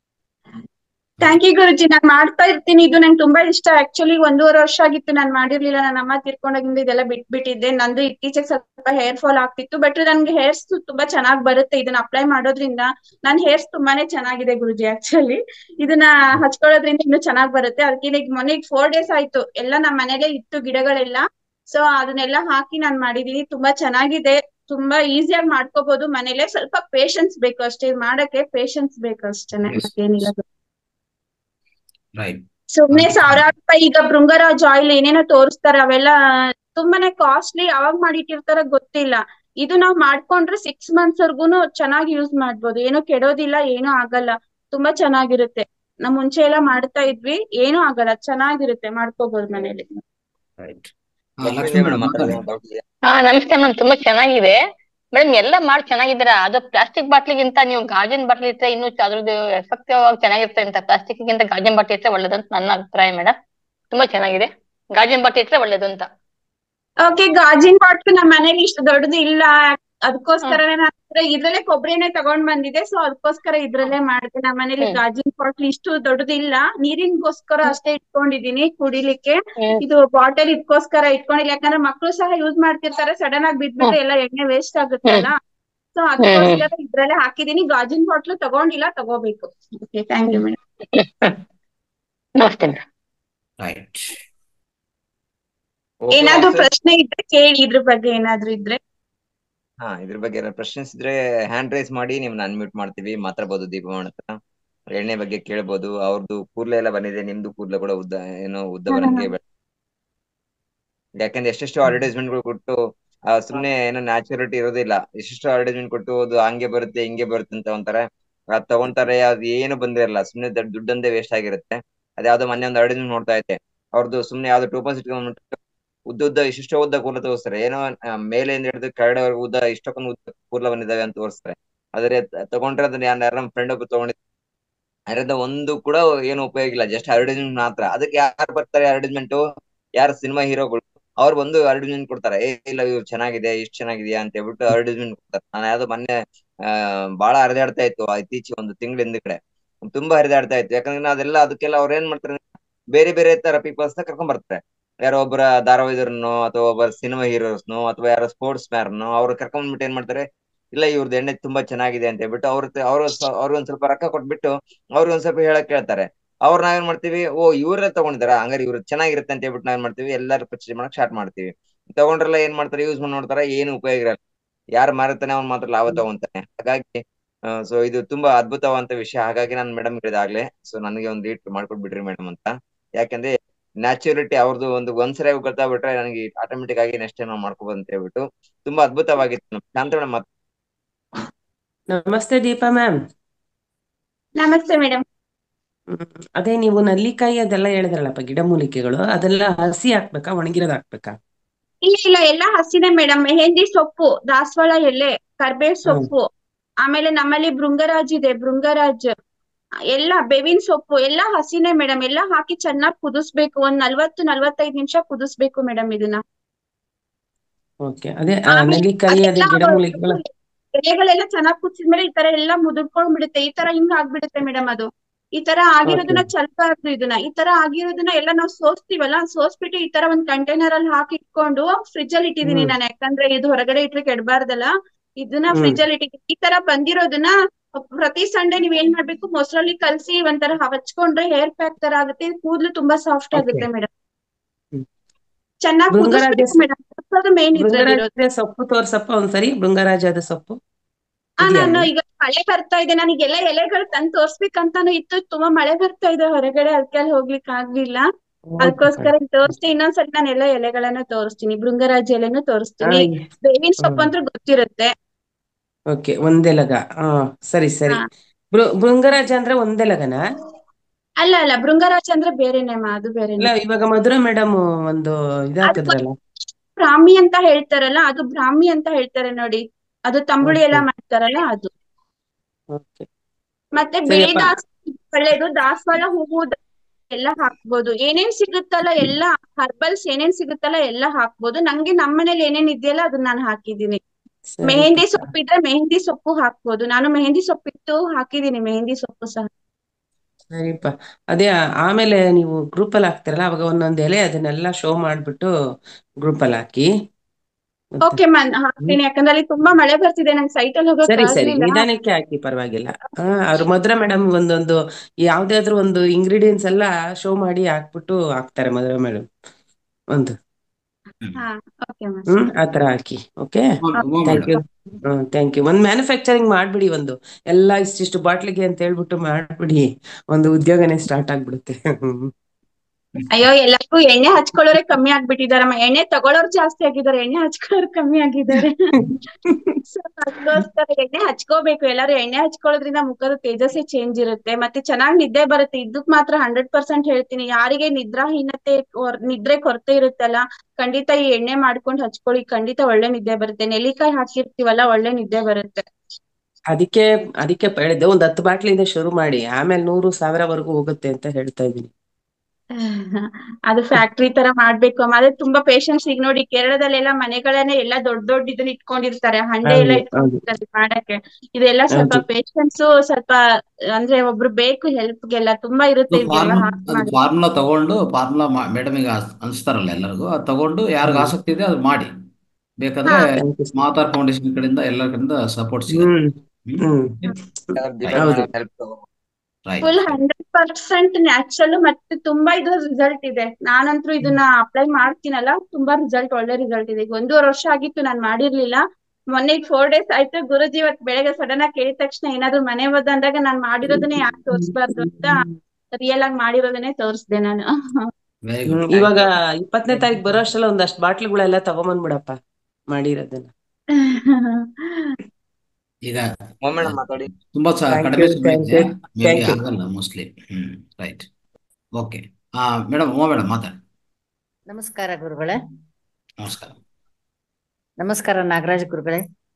ಥ್ಯಾಂಕ್ ಯು ಗುರುಜಿ ನಾನ್ ಮಾಡ್ತಾ ಇರ್ತೀನಿ ಇದು ನಂಗೆ ತುಂಬಾ ಇಷ್ಟ ಆಕ್ಚುಲಿ ಒಂದೂವರೆ ವರ್ಷ ಆಗಿತ್ತು ನಾನ್ ಮಾಡಿರ್ಲಿಲ್ಲ ನನ್ನ ಅಮ್ಮ ತೀರ್ಕೊಂಡಾಗಿಂದ ಇದೆಲ್ಲ ಬಿಟ್ಬಿಟ್ಟಿದ್ದೆ ನಂದು ಇತ್ತೀಚೆಗೆ ಸ್ವಲ್ಪ ಹೇರ್ ಫಾಲ್ ಆಗ್ತಿತ್ತು ಬಟ್ ನನ್ಗೆ ಹೇರ್ಸ್ ತುಂಬಾ ಚೆನ್ನಾಗ್ ಬರುತ್ತೆ ಇದನ್ನ ಅಪ್ಲೈ ಮಾಡೋದ್ರಿಂದ ನನ್ ಹೇರ್ಸ್ ತುಂಬಾನೇ ಚೆನ್ನಾಗಿದೆ ಗುರುಜಿ ಆಕ್ಚುಲಿ ಇದನ್ನ ಹಚ್ಕೊಳ್ಳೋದ್ರಿಂದ ಇನ್ನೂ ಚೆನ್ನಾಗ್ ಬರುತ್ತೆ ಅದಕ್ಕೆ ಈಗ ಮೊನ್ನೆ ಫೋರ್ ಡೇಸ್ ಆಯ್ತು ಎಲ್ಲ ನಮ್ಮ ಮನೇಲೆ ಇತ್ತು ಗಿಡಗಳೆಲ್ಲ ಸೊ ಅದನ್ನೆಲ್ಲ ಹಾಕಿ ನಾನ್ ಮಾಡಿದೀನಿ ತುಂಬಾ ಚೆನ್ನಾಗಿದೆ ತುಂಬಾ ಈಸಿಯಾಗಿ ಮಾಡ್ಕೋಬಹುದು ಮನೇಲೆ ಸ್ವಲ್ಪ ಪೇಶನ್ಸ್ ಬೇಕು ಅಷ್ಟೇ ಇದ್ ಮಾಡಕ್ಕೆ ಪೇಶನ್ಸ್ ಬೇಕು ಅಷ್ಟೇನೆ Yes. ಮತ್ತೇನಿಲ್ಲ ರೈಟ್ ಸುಮ್ನೆ ಹಾ. ಸಾವಿರಾರು ರೂಪಾಯಿ ಈಗ ಭೃಂಗರಾಜ್ ಆಯಿಲ್ ಏನೇನೋ ತೋರಿಸ್ತಾರೆ ಅವೆಲ್ಲ ತುಂಬಾನೇ ಕಾಸ್ಟ್ಲಿ ಯಾವಾಗ ಮಾಡಿಟ್ಟಿರ್ತಾರ ಗೊತ್ತಿಲ್ಲ ಇದು ನಾವ್ ಮಾಡ್ಕೊಂಡ್ರೆ ಸಿಕ್ಸ್ ಮಂತ್ಸ್ ವರ್ಗುನು ಚೆನ್ನಾಗಿ ಯೂಸ್ ಮಾಡ್ಬೋದು ಏನು ಕೆಡೋದಿಲ್ಲ ಏನು ಆಗಲ್ಲ ತುಂಬಾ ಚೆನ್ನಾಗಿರುತ್ತೆ ನಾವ್ ಮುಂಚೆ ಎಲ್ಲ ಮಾಡ್ತಾ ಇದ್ವಿ ಏನು ಆಗಲ್ಲ ಚೆನ್ನಾಗಿರುತ್ತೆ ಮಾಡ್ಕೋಬಹುದು ಮನೇಲಿ right Lakshmi Lakshmi madam madam ಮಾತಾಡಿ ಡೌಟ್ ಇದೆ ಹಾ ನಮಸ್ತೆ ಮ್ಯಾಮ್ ತುಂಬಾ ಚೆನ್ನಾಗಿದೆ ಮೇಡಮ್ ಎಲ್ಲ ಮಾಡಿ ಚೆನ್ನಾಗಿದ್ದೀರಾ ಅದು ಪ್ಲಾಸ್ಟಿಕ್ ಬಾಟ್ಲಿಗಿಂತ ನೀವು ಗಾಜಿನ ಬಾಟ್ಲಿ ಇಟ್ಟರೆ ಇನ್ನೂ ಚ- ಅದ್ರದ್ದು ಎಫೆಕ್ಟಿವ್ ಆಗಿ ಚೆನ್ನಾಗಿರುತ್ತೆ ಅಂತ ಪ್ಲಾಸ್ಟಿಕ್ ಗಿಂತ ಗಾಜಿನ ಬಾಟ್ಲಿ ಇಟ್ಟರೆ ಒಳ್ಳೇದಂತ ನನ್ನ ಅಭಿಪ್ರಾಯ ಮೇಡಮ್ ತುಂಬಾ ಚೆನ್ನಾಗಿದೆ ಗಾಜಿನ ಬಾಟ್ಲಿ ಇಟ್ಟರೆ ಒಳ್ಳೇದು ಅಂತ ಓಕೆ ಗಾಜಿನ ಬಾಟ್ಲು ನಮ್ಮ ಮನೇಲಿ ಇಷ್ಟು ದೊಡ್ಡದು ಇಲ್ಲ ಅದಕ್ಕೋಸ್ಕರನೇ ನಾನು ಇದ್ರಲ್ಲೇ ಕೊಬ್ಬರಿ ಎಣ್ಣೆ ತಗೊಂಡ್ ಬಂದಿದೆ ಸೊ ಅದಕ್ಕೋಸ್ಕರ ಇದ್ರಲ್ಲೇ ಮಾಡಿದೆ ನಮ್ಮ ಮನೇಲಿ ಹ್ಮ್. ಗಾಜಿನ ಬಾಟ್ಲು ಇಷ್ಟು ದೊಡ್ಡದು ಇಲ್ಲ ನೀರಿನ್ಗೋಸ್ಕರ ಅಷ್ಟೇ ಇಟ್ಕೊಂಡಿದೀನಿ ಕುಡಿಲಿಕ್ಕೆ ಹ್ಮ್. ಇದು ಬಾಟಲ್ ಇದಕ್ಕೋಸ್ಕರ ಇಟ್ಕೊಂಡಿಲ್ಲ ಯಾಕಂದ್ರೆ ಮಕ್ಳು ಸಹ ಯೂಸ್ ಮಾಡ್ತಿರ್ತಾರೆ ಸಡನ್ ಆಗಿ ಬಿದ್ಬಿಟ್ರೆ ಎಲ್ಲ ಎಣ್ಣೆ ವೇಸ್ಟ್ ಆಗುತ್ತಲ್ಲ ಸೊ ಅದಕ್ಕೋಸ್ಕರ ಇದ್ರಲ್ಲೇ ಹಾಕಿದೀನಿ ಗಾಜಿನ ಬಾಟ್ಲು ತಗೊಂಡಿಲ್ಲ ತಗೋಬೇಕು ಓಕೆ ಥ್ಯಾಂಕ್ ಯು ಮೇಡಮ್ ನಮಸ್ತೆ ಮೇಡಮ್ ರೈಟ್ Okay, ಏನಾದ್ರೂ officers? ಪ್ರಶ್ನೆ ಇದ್ರೆ ಕೇಳಿ ಇದ್ರ ಬಗ್ಗೆ ಏನಾದ್ರೂ ಇದ್ರೆ ಹಾ ಇದ್ರ ಬಗ್ಗೆ ಏನಾದ್ರು ಪ್ರಶ್ನೆಸ್ ಇದ್ರೆ ಹ್ಯಾಂಡ್ ರೈಸ್ ಮಾಡಿ ನಿಮ್ನ ಅನ್ಮ್ಯೂಟ್ ಮಾಡ್ತೀವಿ ಮಾತಾಡ್ಬೋದು ದೀಪವಣ ಹತ್ರ ಎಣ್ಣೆ ಬಗ್ಗೆ ಕೇಳ್ಬೋದು ಅವ್ರದ್ದು ಕೂರ್ಲೆ ಎಲ್ಲ ಬಂದಿದೆ ನಿಮ್ದು ಕೂರ್ಲೆ ಕೂಡ ಉದ್ದ ಏನೋ ಉದ್ದ ಹಾ, ಹಾ, ಬರಂಗೆ ಹಾ. ಬೆ- ಯಾಕಂದ್ರೆ ಎಷ್ಟೆಷ್ಟು ಅಡ್ವರ್ಟೈಸ್ಮೆಂಟ್ ಗಳು ಕೊಟ್ಟು ಆ, ಸುಮ್ನೆ ಏನೋ ನ್ಯಾಚುರಿಟಿ ಇರೋದಿಲ್ಲ ಎಷ್ಟೆಷ್ಟು ಅಡ್ವರ್ಟೈಸ್ಮೆಂಟ್ ಕೊಟ್ಟು ಅದು ಹಂಗೆ ಬರುತ್ತೆ ಹಿಂಗೆ ಬರುತ್ತೆ ಅಂತ ಒಂತಾರೆ ಅದ್ ತಗೊಂತಾರೆ ಅದ್ ಏನು ಬಂದಿರಲ್ಲ ಸುಮ್ನೆ ದುಡ್ಡು ದುಡ್ಡಂದೇ ವೇಸ್ಟ್ ಆಗಿರುತ್ತೆ ಅದ್ಯಾವ್ದೋ ಮೊನ್ನೆ ಒಂದು ಅಡ್ವರ್ಟೈಸ್ಮೆಂಟ್ ನೋಡ್ತಾ ಇದ್ದೆ ಅವ್ರದ್ದು ಸುಮ್ನೆ ಯಾವ್ದೋ ಟೂ ಪರ್ಸೆಂಟ್ ಉದ್ದ ಉದ್ದ ಇಷ್ಟಿಷ್ಟೋ ಉದ್ದ ಕೂದಲ ತೋರಿಸ್ತಾರೆ ಏನೋ ಆ, ಮೇಲೆಯಿಂದ ಹಿಡಿದು ಕೆಳಗಡೆ ಉದ್ದ ಇಷ್ಟಕ್ಕೊಂದು ಉದ್ದ ಕೂದಲ ಬಂದಿದ್ದಾವೆ ಅಂತ ತೋರಿಸ್ತಾರೆ ಆದ್ರೆ ತ- ತಗೊಂಡ್ರೆ ಅದನ್ನ ಯಾರ ನಮ್ಮ ಫ್ರೆಂಡ್ ಒಬ್ಬ ತಗೊಂಡಿದ್ದ ಅದರಿಂದ ಒಂದು ಕೂಡ ಏನು ಉಪಯೋಗ ಇಲ್ಲ ಜಸ್ಟ್ ಅಡ್ವರ್ಟೈಸ್ಮೆಂಟ್ ಮಾತ್ರ ಅದಕ್ಕೆ ಯಾರು ಬರ್ತಾರೆ ಅಡ್ವರ್ಟೈಸ್ಮೆಂಟ್ ಯಾರು ಸಿನಿಮಾ ಹೀರೋಗಳು ಅವ್ರು ಬಂದು ಅಡ್ವರ್ಟೈಸ್ಮೆಂಟ್ ಕೊಡ್ತಾರೆ ಏ ಇಲ್ಲ ಇವ್ರು ಚೆನ್ನಾಗಿದೆ ಇಷ್ಟು ಚೆನ್ನಾಗಿದೆಯಾ ಅಂತ ಹೇಳ್ಬಿಟ್ಟು ಅಡ್ವರ್ಟೈಸ್ಮೆಂಟ್ ಕೊಡ್ತಾರೆ ನಾನು ಯಾವ್ದೋ ಮೊನ್ನೆ ಆ ಬಹಳ ಹರಿದಾಡ್ತಾ ಇತ್ತು ಆ ಇತ್ತೀಚೆಗೆ ಒಂದು ತಿಂಗಳ ಹಿಂದ್ಗಡೆ ತುಂಬಾ ಹರಿದಾಡ್ತಾ ಇತ್ತು ಯಾಕಂದ್ರೆ ಅದೆಲ್ಲ ಅದಕ್ಕೆಲ್ಲ ಅವ್ರು ಏನ್ ಮಾಡ್ತಾರೆ ಬೇರೆ ಬೇರೆ ತರ ಪೀಪಲ್ಸ್ ನ ಕರ್ಕೊಂಡ್ ಬರ್ತಾರೆ ಯಾರೋ ಒಬ್ಬರ ಧಾರಾವಾಹಿದವ್ರನ್ನೋ ಅಥವಾ ಒಬ್ಬ ಸಿನಿಮಾ ಹೀರೋಸ್ನೋ ಅಥವಾ ಯಾರೋ ಸ್ಪೋರ್ಟ್ಸ್ ಮ್ಯಾರ್ನೋ ಅವ್ರು ಕರ್ಕೊಂಡ್ಬಿಟ್ಟು ಏನ್ ಮಾಡ್ತಾರೆ ಇಲ್ಲ ಇವ್ರದ್ದು ಎಣ್ಣೆ ತುಂಬಾ ಚೆನ್ನಾಗಿದೆ ಅಂತ ಹೇಳ್ಬಿಟ್ಟು ಅವ್ರ ಅವ್ರ ಅವ್ರಿಗೆ ಒಂದ್ ಸ್ವಲ್ಪ ರೊಕ್ಕ ಕೊಟ್ಬಿಟ್ಟು ಅವ್ರಿಗೆ ಒಂದ್ ಸ್ವಲ್ಪ ಹೇಳಕ್ ಕೇಳ್ತಾರೆ ಅವ್ರ ನಾವೇನ್ ಮಾಡ್ತೀವಿ ಓ ಇವ್ರೇ ತಗೊಂಡಿದಾರ ಹಂಗಾರೆ ಇವ್ರು ಚೆನ್ನಾಗಿರುತ್ತೆ ಅಂತ ಹೇಳ್ಬಿಟ್ಟು ನಾವೇನ್ ಮಾಡ್ತೀವಿ ಎಲ್ಲಾರು ಪರ್ಚೇಸ್ ಮಾಡಕ್ ಸ್ಟಾರ್ಟ್ ಮಾಡ್ತೀವಿ ತಗೊಂಡ್ರೆಲ್ಲ ಏನ್ ಮಾಡ್ತಾರೆ ಯೂಸ್ ಮಾಡಿ ನೋಡ್ತಾರೆ ಏನು ಉಪಯೋಗ ಇರಲ್ಲ ಯಾರು ಮಾರುತ್ತಾನೆ ಅವ್ನ್ ಮಾತ್ರ ಲಾಭ ತಗೊಂತಾನೆ ಹಾಗಾಗಿ ಸೊ ಇದು ತುಂಬಾ ಅದ್ಭುತವಾದಂತ ವಿಷಯ ಹಾಗಾಗಿ ನಾನು ಮೇಡಮ್ ಹೇಳಿದಾಗ್ಲೇ ಸೊ ನನಗೆ ಒಂದು ಲೀಟ್ ಮಾಡ್ಕೊಟ್ಬಿಡ್ರಿ ಮೇಡಮ್ ಅಂತ ಯಾಕಂದ್ರೆ ನ್ಯಾಚುರಿಟಿ ಅವ್ರದ್ದು ಒಂದು ಒಂದ್ಸರಿ ಗೊತ್ತಾಗ್ಬಿಟ್ರೆ ನನಗೆ ಆಟೋಮೆಟಿಕ್ ಆಗಿ ನೆಕ್ಸ್ಟ್ ನಾವು ಮಾಡ್ಕೋಬಹುದು ಅಂತ ಹೇಳ್ಬಿಟ್ಟು ತುಂಬಾ ಅದ್ಭುತವಾಗಿತ್ತು ಶಾಂತ ಮೇಡಮ್ ನಮಸ್ತೆ ದೀಪಾ ಮ್ಯಾಮ್ ನಮಸ್ತೆ ಮೇಡಮ್ ಅದೇ ನೀವು ನಲ್ಲಿಕಾಯಿ ಅದೆಲ್ಲ ಹೇಳಿದ್ರಲ್ಲಪ್ಪ ಗಿಡಮೂಲಿಕೆಗಳು ಅದೆಲ್ಲ ಹಸಿ ಹಾಕ್ಬೇಕಾ ಒಣಗಿರೋದ್ ಹಾಕ್ಬೇಕಾ ಇಲ್ಲ ಇಲ್ಲ ಎಲ್ಲ ಹಸಿನೇ ಮೇಡಮ್ ಮೆಹಂದಿ ಸೊಪ್ಪು ದಾಸವಾಳ ಎಲೆ ಕರ್ಬೇವ್ ಸೊಪ್ಪು ಆಮೇಲೆ ನಮ್ಮಲ್ಲಿ ಭೃಂಗರಾಜ್ ಇದೆ ಭೃಂಗರಾಜ್ ಎಲ್ಲ ಬೇವಿನ ಸೊಪ್ಪು ಎಲ್ಲ ಹಸಿನೇ ಮೇಡಮ್ ಎಲ್ಲ ಹಾಕಿ ಚೆನ್ನಾಗಿ ಕುದಿಸ್ಬೇಕು ಒಂದ್ ನಲ್ವತ್ತು ನಲ್ವತ್ತೈದು ನಿಮಿಷ ಕುದಿಸ್ಬೇಕು ಮೇಡಮ್ ಇದನ್ನ ಓಕೆ ಅದೇ ಆ, ಆಮೇಲೆ ನಲ್ಲಿಕಾಯಿ ಅದೇ ಅದೆಲ್ಲ ಗಿಡಮೂಲಿಕೆಗಳು ಎಲೆಗಳೆಲ್ಲ ಚೆನ್ನಾಗಿ ಕುದಿಸಿದ್ಮೇಲೆ ಈ ತರ ಎಲ್ಲ ಮುದುರ್ಕೊಂಡ್ ಬಿಡುತ್ತೆ ಈ ತರ ಹಿಂಗ್ ಆಗ್ಬಿಡುತ್ತೆ ಮೇಡಮ್ ಅದು ಈ ತರ ಆಗಿರೋದನ್ನ ಚಲ್ಬಾರ್ದು ಇದನ್ನ ಈ ತರ ಆಗಿರೋದನ್ನ ಎಲ್ಲ ನಾವು ಸೋಸ್ತೀವಲ್ಲ ಸೋಸ್ಬಿಟ್ಟು ಈ ತರ ಒಂದ್ ಕಂಟೈನರ್ ಅಲ್ಲಿ ಹಾಕಿ ಇಟ್ಕೊಂಡು ಫ್ರಿಜ್ ಅಲ್ಲಿ ಇಟ್ಟಿದೀನಿ ಹ್ಮ್. ನಾನು ಯಾಕಂದ್ರೆ ಇದು ಹೊರಗಡೆ ಇಟ್ರೆ ಕೆಡಬಾರ್ದಲ್ಲ ಇದನ್ನ ಹ್ಮ್. ಫ್ರಿಜ್ ಅಲ್ಲಿ ಇಟ್ಟಿದ್ದೀನಿ ಈ ತರ ಬಂದಿರೋದನ್ನ ಪ್ರತಿ ಸಂಡೆ ನೀವ್ ಏನ್ ಮಾಡ್ಬೇಕು ಮೊಸರಲ್ಲಿ ಕಲ್ಸಿ ಒಂಥರ ಹಚ್ಕೊಂಡ್ರೆ ಹೇರ್ ಪ್ಯಾಕ್ ತರ ಆಗುತ್ತೆ ಕೂದ್ಲು ತುಂಬಾ ಸಾಫ್ಟ್ Okay. ಆಗುತ್ತೆ ಮೇಡಮ್ ಹ್ಮ್. ಚೆನ್ನಾಗಿ ಭೃಂಗರಾಜ ಕುದಿಸ್ಬೇಕು ಮೇಡಮ್ ಮೇನ್ ಇದ್ರಲ್ಲಿ ಇರೋದು ಭೃಂಗರಾಜ ಸೊಪ್ಪು ತೋರ್ಸಪ್ಪ ಒಂದ್ಸರಿ ಭೃಂಗರಾಜದ ಸೊಪ್ಪು ಆ ಇದೆಯಾ ನಾನು ಅಲ್ಲಿ? ಈಗ ಮಳೆ ಬರ್ತಾ ಇದೆ ನನಗೆಲ್ಲ ಎಲೆಗಳು ತಂದು ತೋರ್ಸ್ಬೇಕಂತಾನು ಇತ್ತು ತುಂಬಾ ಮಳೆ ಬರ್ತಾ ಇದೆ ಹೊರಗಡೆ ಅದಕ್ಕೆ ಅಲ್ಲಿ ಹೋಗ್ಲಿಕ್ಕೆ ಆಗ್ಲಿಲ್ಲ ಅದಕ್ಕೋಸ್ಕರ ತೋರಿಸ್ತೀನಿ ಇನ್ನೊಂದ್ಸರಿ ನಾನು ಎಲ್ಲ ಎಲೆಗಳನ್ನ ತೋರಿಸ್ತೀನಿ ಭೃಂಗರಾಜ ಎಲೆನು ತೋರಿಸ್ತೀನಿ ಬೇವಿನ ಸೊಪ್ಪು ಅಂತ ಗೊತ್ತಿರುತ್ತೆ ಓಕೆ ಒಂದೆಲಗ ಹಾ ಸರಿ ಸರಿ ಹಾ. ಭೃ- ಭೃಂಗರಾಜ ಅಂದ್ರೆ ಒಂದೆಲಗನ ಅಲ್ಲ ಅಲ್ಲ ಭೃಂಗರಾಜ ಅಂದ್ರೆ ಬೇರೆನೇಮ ಅದು ಇಲ್ಲ ಬೇರೆನೆ ಇವಾಗ ಮಧುರ ಮೇಡಮ್ ಒಂದು ಇದಾಕಿದ್ರಲ್ಲ ಬ್ರಾಹ್ಮಿ ಅಂತ ಹೇಳ್ತಾರಲ್ಲ ಅದು ಬ್ರಾಹ್ಮಿ ಅಂತ ಹೇಳ್ತಾರೆ ನೋಡಿ ಅದು ತಂಬುಳಿ ಎಲ್ಲ Okay. ಮಾಡ್ತಾರಲ್ಲ ಅದು ಓಕೆ ಮತ್ತೆ ಬಿಳಿ ಸರಿಯಪ್ಪ. ದಾಸ ಒಳ್ಳೇದು ದಾಸವಾಳ ಹೂವು ದ- ಎಲ್ಲ ಹಾಕ್ಬೋದು ಏನೇನ್ ಸಿಗುತ್ತಲ್ಲ ಎಲ್ಲ ಹರ್ಬಲ್ಸ್ ಏನೇನ್ ಸಿಗುತ್ತಲ್ಲ ಎಲ್ಲ ಹಾಕ್ಬೋದು ನಂಗೆ ನಮ್ಮನೇಲಿ ಏನೇನ್ ಇದೆಯಲ್ಲ ಅದನ್ನ ನಾನು ಹಾಕಿದೀನಿ ಸರಿ. ಮೆಹಂದಿ ಸೊಪ್ಪು ಇದ್ರೆ ಮೆಹಂದಿ ಸೊಪ್ಪು ಹಾಕ್ಬೋದು ನಾನು ಮೆಹಂದಿ ಸೊಪ್ಪಿಟ್ಟು ಹಾಕಿದೀನಿ ಮೆಹಂದಿ ಸೊಪ್ಪು ಸಹ ಸರಿಪ್ಪ ಅದೇ ಆಮೇಲೆ ನೀವು ಗ್ರೂಪ್ ಅಲ್ಲಿ ಹಾಕ್ತಿರಲ್ಲ ಅವಾಗ ಒಂದೊಂದ್ ಎಲೆ ಅದನ್ನೆಲ್ಲ ಶೋ ಮಾಡ್ಬಿಟ್ಟು ಗ್ರೂಪ್ ಅಲ್ಲಿ ಹಾಕಿ ಮತ್ತೆ- ಓಕೆ ಮ್ಯಾಮ್ ಹಾಕ್ತೀನಿ ಯಾಕಂದ್ರೆ ಅಲ್ಲಿ ತುಂಬಾ ಮಳೆ ಬರ್ತಿದೆ ನಂಗೆ ಸೈಟ್ ಅಲ್ಲಿ ಹೋಗಕ್ ಸರಿ ಸರಿ ಆಗ್ಲಿಲ್ಲ ನಿಧಾನಕ್ಕೆ ಹಾಕಿ ಪರವಾಗಿಲ್ಲ ಹಾ ಅವ್ರು ಮಧುರ ಮೇಡಮ್ ಒಂದೊಂದು ಯಾವ್ದಾದ್ರು ಒಂದು ಇಂಗ್ರೀಡಿಯೆಂಟ್ಸ್ ಎಲ್ಲ ಶೋ ಮಾಡಿ ಹಾಕ್ಬಿಟ್ಟು ಹಾಕ್ತಾರೆ ಮಧುರ ಮೇಡಮ್ ಒಂದು ಹಾ ಓಕೆ ಮ್ಯಾಮ್ ಹ್ಮ್ ಆತರ ಹಾಕಿ okay thank you hmm thank you ಒಂದ್ ಮ್ಯಾನುಫ್ಯಾಕ್ಚರಿಂಗ್ ಮಾಡ್ಬಿಡಿ ಒಂದು ಎಲ್ಲಾ ಇಷ್ಟಿಷ್ಟು ಬಾಟ್ಲಿಗೆ ಅಂತ ಹೇಳ್ಬಿಟ್ಟು ಮಾಡ್ಬಿಡಿ ಒಂದು ಉದ್ಯೋಗನೇ ಸ್ಟಾರ್ಟ್ ಆಗ್ಬಿಡುತ್ತೆ ಹ್ಮ್ ಅಯ್ಯೋ ಎಲ್ಲಕ್ಕೂ ಎಣ್ಣೆ ಹಚ್ಕೊಳ್ಳೋರೆ ಕಮ್ಮಿ ಆಗ್ಬಿಟ್ಟಿದಾರಮ್ಮ ಎಣ್ಣೆ ತಗೊಳ್ಳೋರು ಜಾಸ್ತಿ ಆಗಿದ್ದಾರೆ ಎಣ್ಣೆ ಹಚ್ಕೊಳ್ಳೋರು ಕಮ್ಮಿ ಆಗಿದ್ದಾರೆ So ಅದಕ್ಕೋಸ್ಕರ ಎಣ್ಣೆ ಹಚ್ಕೋಬೇಕು ಎಲ್ಲರೂ ಎಣ್ಣೆ ಹಚ್ಕೊಳ್ಳೋದ್ರಿಂದ ಮುಖದ ತೇಜಸ್ಸೇ ಚೇಂಜ್ ಇರುತ್ತೆ ಮತ್ತೆ ಚೆನ್ನಾಗ್ ನಿದ್ದೆ ಬರುತ್ತೆ ಇದಕ್ ಮಾತ್ರ ಹಂಡ್ರೆಡ್ ಪರ್ಸೆಂಟ್ ಹೇಳ್ತೀನಿ ಯಾರಿಗೆ ನಿದ್ರಾಹೀನತೆ or ನಿದ್ರೆ ಕೊರತೆ ಇರುತ್ತಲ್ಲ ಖಂಡಿತ ಈ ಎಣ್ಣೆ ಮಾಡ್ಕೊಂಡ್ ಹಚ್ಕೊಳ್ಳಿ ಖಂಡಿತ ಒಳ್ಳೆ ನಿದ್ದೆ ಬರುತ್ತೆ ನೆಲ್ಲಿಕಾಯಿ ಹಾಕಿರ್ತೀವಲ್ಲ ಒಳ್ಳೆ ನಿದ್ದೆ ಬರುತ್ತೆ ಅದಕ್ಕೆ ಅದಕ್ಕೆ ಹೇಳಿದ್ದೆ ಒಂದ್ ಹತ್ತು ಬಾಟ್ಲಿಂದ ಶುರು ಮಾಡಿ ಆಮೇಲೆ ನೂರು ಸಾವಿರವರೆಗೂ ಹೋಗುತ್ತೆ ಅಂತ ಹೇಳ್ತಾ ಇದೀನಿ ಅದು ಫ್ಯಾಕ್ಟ್ರಿ ತರ ಮಾಡ್ಬೇಕು ಅಮ್ಮ ಅದೇ ತುಂಬಾ ಪೇಶನ್ಸ್ ಈಗ ನೋಡಿ ಕೇರಳದಲ್ಲೆಲ್ಲ ಮನೆಗಳನ್ನೇ ಎಲ್ಲ ದೊಡ್ಡ ದೊಡ್ಡ ಇದನ್ನ ಇಟ್ಕೊಂಡಿರ್ತಾರೆ ಹಂಡೆ ಎಲ್ಲ ಹೌದು ಹೌದು ಇಟ್ಕೊಂಡಿರ್ತಾರೆ ಮಾಡಕ್ಕೆ ಇದೆಲ್ಲ ಸ್ವಲ್ಪ ಹೌದು ಪೇಶನ್ಸ್ ಸ್ವಲ್ಪ ಅಂದ್ರೆ ಒಬ್ರು ಬೇಕು ಹೆಲ್ಪ್ ಗೆಲ್ಲ ತುಂಬಾ ಇರುತ್ತೆ ಅದು ಇದೆಲ್ಲ ಫಾರ್ಮ್ ಹಾಕಿ ಅದು ಮಾಡಿ ಫಾರ್ಮುಲಾ ತಗೊಂಡು ಫಾರ್ಮುಲಾ ಮೇಡಮಿಗೆ ಅನ್ಸ್ತಾರಲ್ಲ ಎಲ್ಲರಿಗೂ ಅದು ತಗೊಂಡು ಯಾರಿಗ ಹ್ಮ್ ಆಸಕ್ತಿ ಇದೆ ಅದು ಮಾಡಿ ಬೇಕಾದ್ರೆ ಹಾ ಥ್ಯಾಂಕ್ ಯು ಮಾತಾರ್ ಫೌಂಡೇಶನ್ ಕಡೆಯಿಂದ ಎಲ್ಲರ ಕಡೆಯಿಂದ ಸಪೋರ್ಟ್ ಸಿಗುತ್ತೆ ಹ್ಮ್ ಹ್ಮ್ ಹ್ಮ್ ದೀಪಕ್ ಹೌದು ಮೇಡಮ್ ಹೆಲ್ಪ್ ತಗೋ right full right hundred percent natural ಮತ್ತೆ ತುಂಬಾ ಇದು ರಿಸಲ್ಟ್ ಇದೆ ನಾನಂತೂ ಇದನ್ನ ಅಪ್ಲೈ ಮಾಡ್ತೀನಲ್ಲ ತುಂಬಾ ರಿಸಲ್ಟ್ ಒಳ್ಳೆ ರಿಸಲ್ಟ್ ಇದೆ ಈಗ ಒಂದೂವರೆ ವರ್ಷ ಆಗಿತ್ತು ನಾನ್ ಮಾಡಿರ್ಲಿಲ್ಲ ಮೊನ್ನೆ ಈಗ ಫೋರ್ ಡೇಸ್ ಆಯ್ತು ಗುರುಜಿ ಇವತ್ ಬೆಳಗ್ಗೆ ಸಡನ್ ಆಗಿ ಕೇಳಿದ ತಕ್ಷಣ ಏನಾದ್ರು ಮನೆ ಮದ್ದು ಅಂದಾಗ ನಾನ್ ಮಾಡಿರೋದನ್ನೇ ಯಾಕೆ ತೋರಿಸ್ಬಾರ್ದು ಅಂತ ರಿಯಲ್ ಆಗಿ ಮಾಡಿರೋದನ್ನೇ ತೋರಿಸ್ದೆ ನಾನು ವೆರಿ ಹ್ಮ್ ಗುಡ್ ಇವಾಗ ಥ್ಯಾಂಕ್ ಯು ಇಪ್ಪತ್ತನೇ ತಾರೀಕು ಬರೋ ಅಷ್ಟೆಲ್ಲ ಒಂದಷ್ಟು ಬಾಟ್ಲಿಗಳೆಲ್ಲ ತಗೊಂಬಂದ್ಬಿಡಪ್ಪ ಮಾಡಿರೋದನ್ನ ಈಗ ಓ ಮೇಡಮ್ ಮಾತಾಡಿ ತುಂಬಾ ಸ- ಥ್ಯಾಂಕ್ ಕಡಿಮೆ ಯು ಸಮಯ ಥ್ಯಾಂಕ್ ಇದೆ you may be thank you ಆಗಲ್ಲ ಮೋಸ್ಟ್ಲಿ ಹ್ಮ್ ರೈಟ್ ಓಕೆ ಆ ಮೇಡಮ್ ಓ ಮೇಡಮ್ ಮಾತಾಡಿ ನಮಸ್ಕಾರ ಗುರುಗಳೇ ನಮಸ್ಕಾರ ನಮಸ್ಕಾರ ನಾಗರಾಜ್ ಗುರುಗಳೇ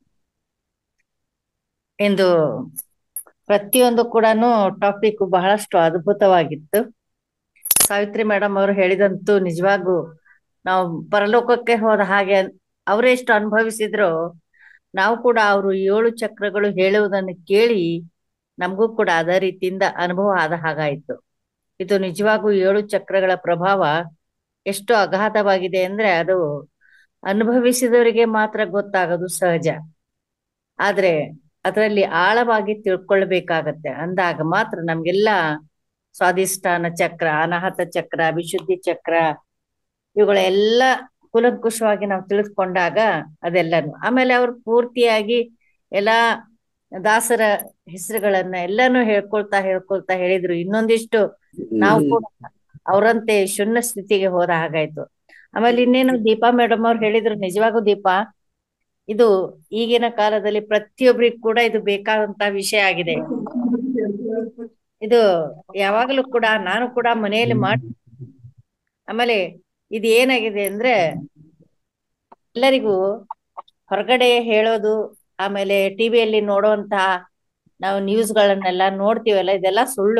ಇಂದು ಪ್ರತಿಯೊಂದು ಕೂಡ ಟಾಪಿಕ್ ಬಹಳಷ್ಟು ಅದ್ಭುತವಾಗಿತ್ತು ಸಾವಿತ್ರಿ ಮೇಡಮ್ ಅವರು ಹೇಳಿದಂತೂ ನಿಜವಾಗೂ ನಾವು ಪರಲೋಕಕ್ಕೆ ಹೋದ ಹಾಗೆ ಅವರೇ ಎಷ್ಟು ಅನುಭವಿಸಿದ್ರು ನಾವು ಕೂಡ ಅವರು ಏಳು ಚಕ್ರಗಳು ಹೇಳುವುದನ್ನು ಕೇಳಿ ನಮಗೂ ಕೂಡ ಅದೇ ರೀತಿಯಿಂದ ಅನುಭವ ಆದ ಹಾಗಾಯಿತು ಇದು ನಿಜವಾಗೂ ಏಳು ಚಕ್ರಗಳ ಪ್ರಭಾವ ಎಷ್ಟು ಅಗಾಧವಾಗಿದೆ ಅಂದ್ರೆ ಅದು ಅನುಭವಿಸಿದವರಿಗೆ ಮಾತ್ರ ಗೊತ್ತಾಗೋದು ಸಹಜ ಆದ್ರೆ ಅದರಲ್ಲಿ ಆಳವಾಗಿ ತಿಳ್ಕೊಳ್ಬೇಕಾಗತ್ತೆ ಅಂದಾಗ ಮಾತ್ರ ನಮ್ಗೆಲ್ಲ ಸ್ವಾಧಿಷ್ಠಾನ ಚಕ್ರ ಅನಾಹತ ಚಕ್ರ ವಿಶುದ್ಧಿ ಚಕ್ರ ಇವುಗಳೆಲ್ಲ ಕುಲಂಕುಷವಾಗಿ ನಾವು ತಿಳಿದುಕೊಂಡಾಗ ಅದೆಲ್ಲನು ಆಮೇಲೆ ಅವ್ರು ಪೂರ್ತಿಯಾಗಿ ಎಲ್ಲಾ ದಾಸರ ಹೆಸರುಗಳನ್ನ ಎಲ್ಲಾನು ಹೇಳ್ಕೊಳ್ತಾ ಹೇಳ್ಕೊಳ್ತಾ ಹೇಳಿದ್ರು ಇನ್ನೊಂದಿಷ್ಟು ನಾವು ಕೂಡ ಅವರಂತೆ ಶೂನ್ಯ ಸ್ಥಿತಿಗೆ ಹೋದ ಹಾಗಾಯ್ತು ಆಮೇಲೆ ಇನ್ನೇನು ದೀಪಾ ಮೇಡಮ್ ಅವ್ರು ಹೇಳಿದ್ರು ನಿಜವಾಗೂ ದೀಪಾ ಇದು ಈಗಿನ ಕಾಲದಲ್ಲಿ ಪ್ರತಿಯೊಬ್ಬರಿಗೂ ಕೂಡ ಇದು ಬೇಕಾದಂತ ವಿಷಯ ಆಗಿದೆ ಇದು ಯಾವಾಗಲೂ ಕೂಡ ನಾನು ಕೂಡ ಮನೆಯಲ್ಲಿ ಮಾಡಿ ಆಮೇಲೆ ಇದು ಏನಾಗಿದೆ ಅಂದ್ರೆ ಎಲ್ಲರಿಗೂ ಹೊರಗಡೆ ಹೇಳೋದು ಆಮೇಲೆ ಟಿವಿಯಲ್ಲಿ ನೋಡುವಂತಹ ನಾವು ನ್ಯೂಸ್ಗಳನ್ನೆಲ್ಲ ನೋಡ್ತೀವಲ್ಲ ಇದೆಲ್ಲ ಸುಳ್ಳು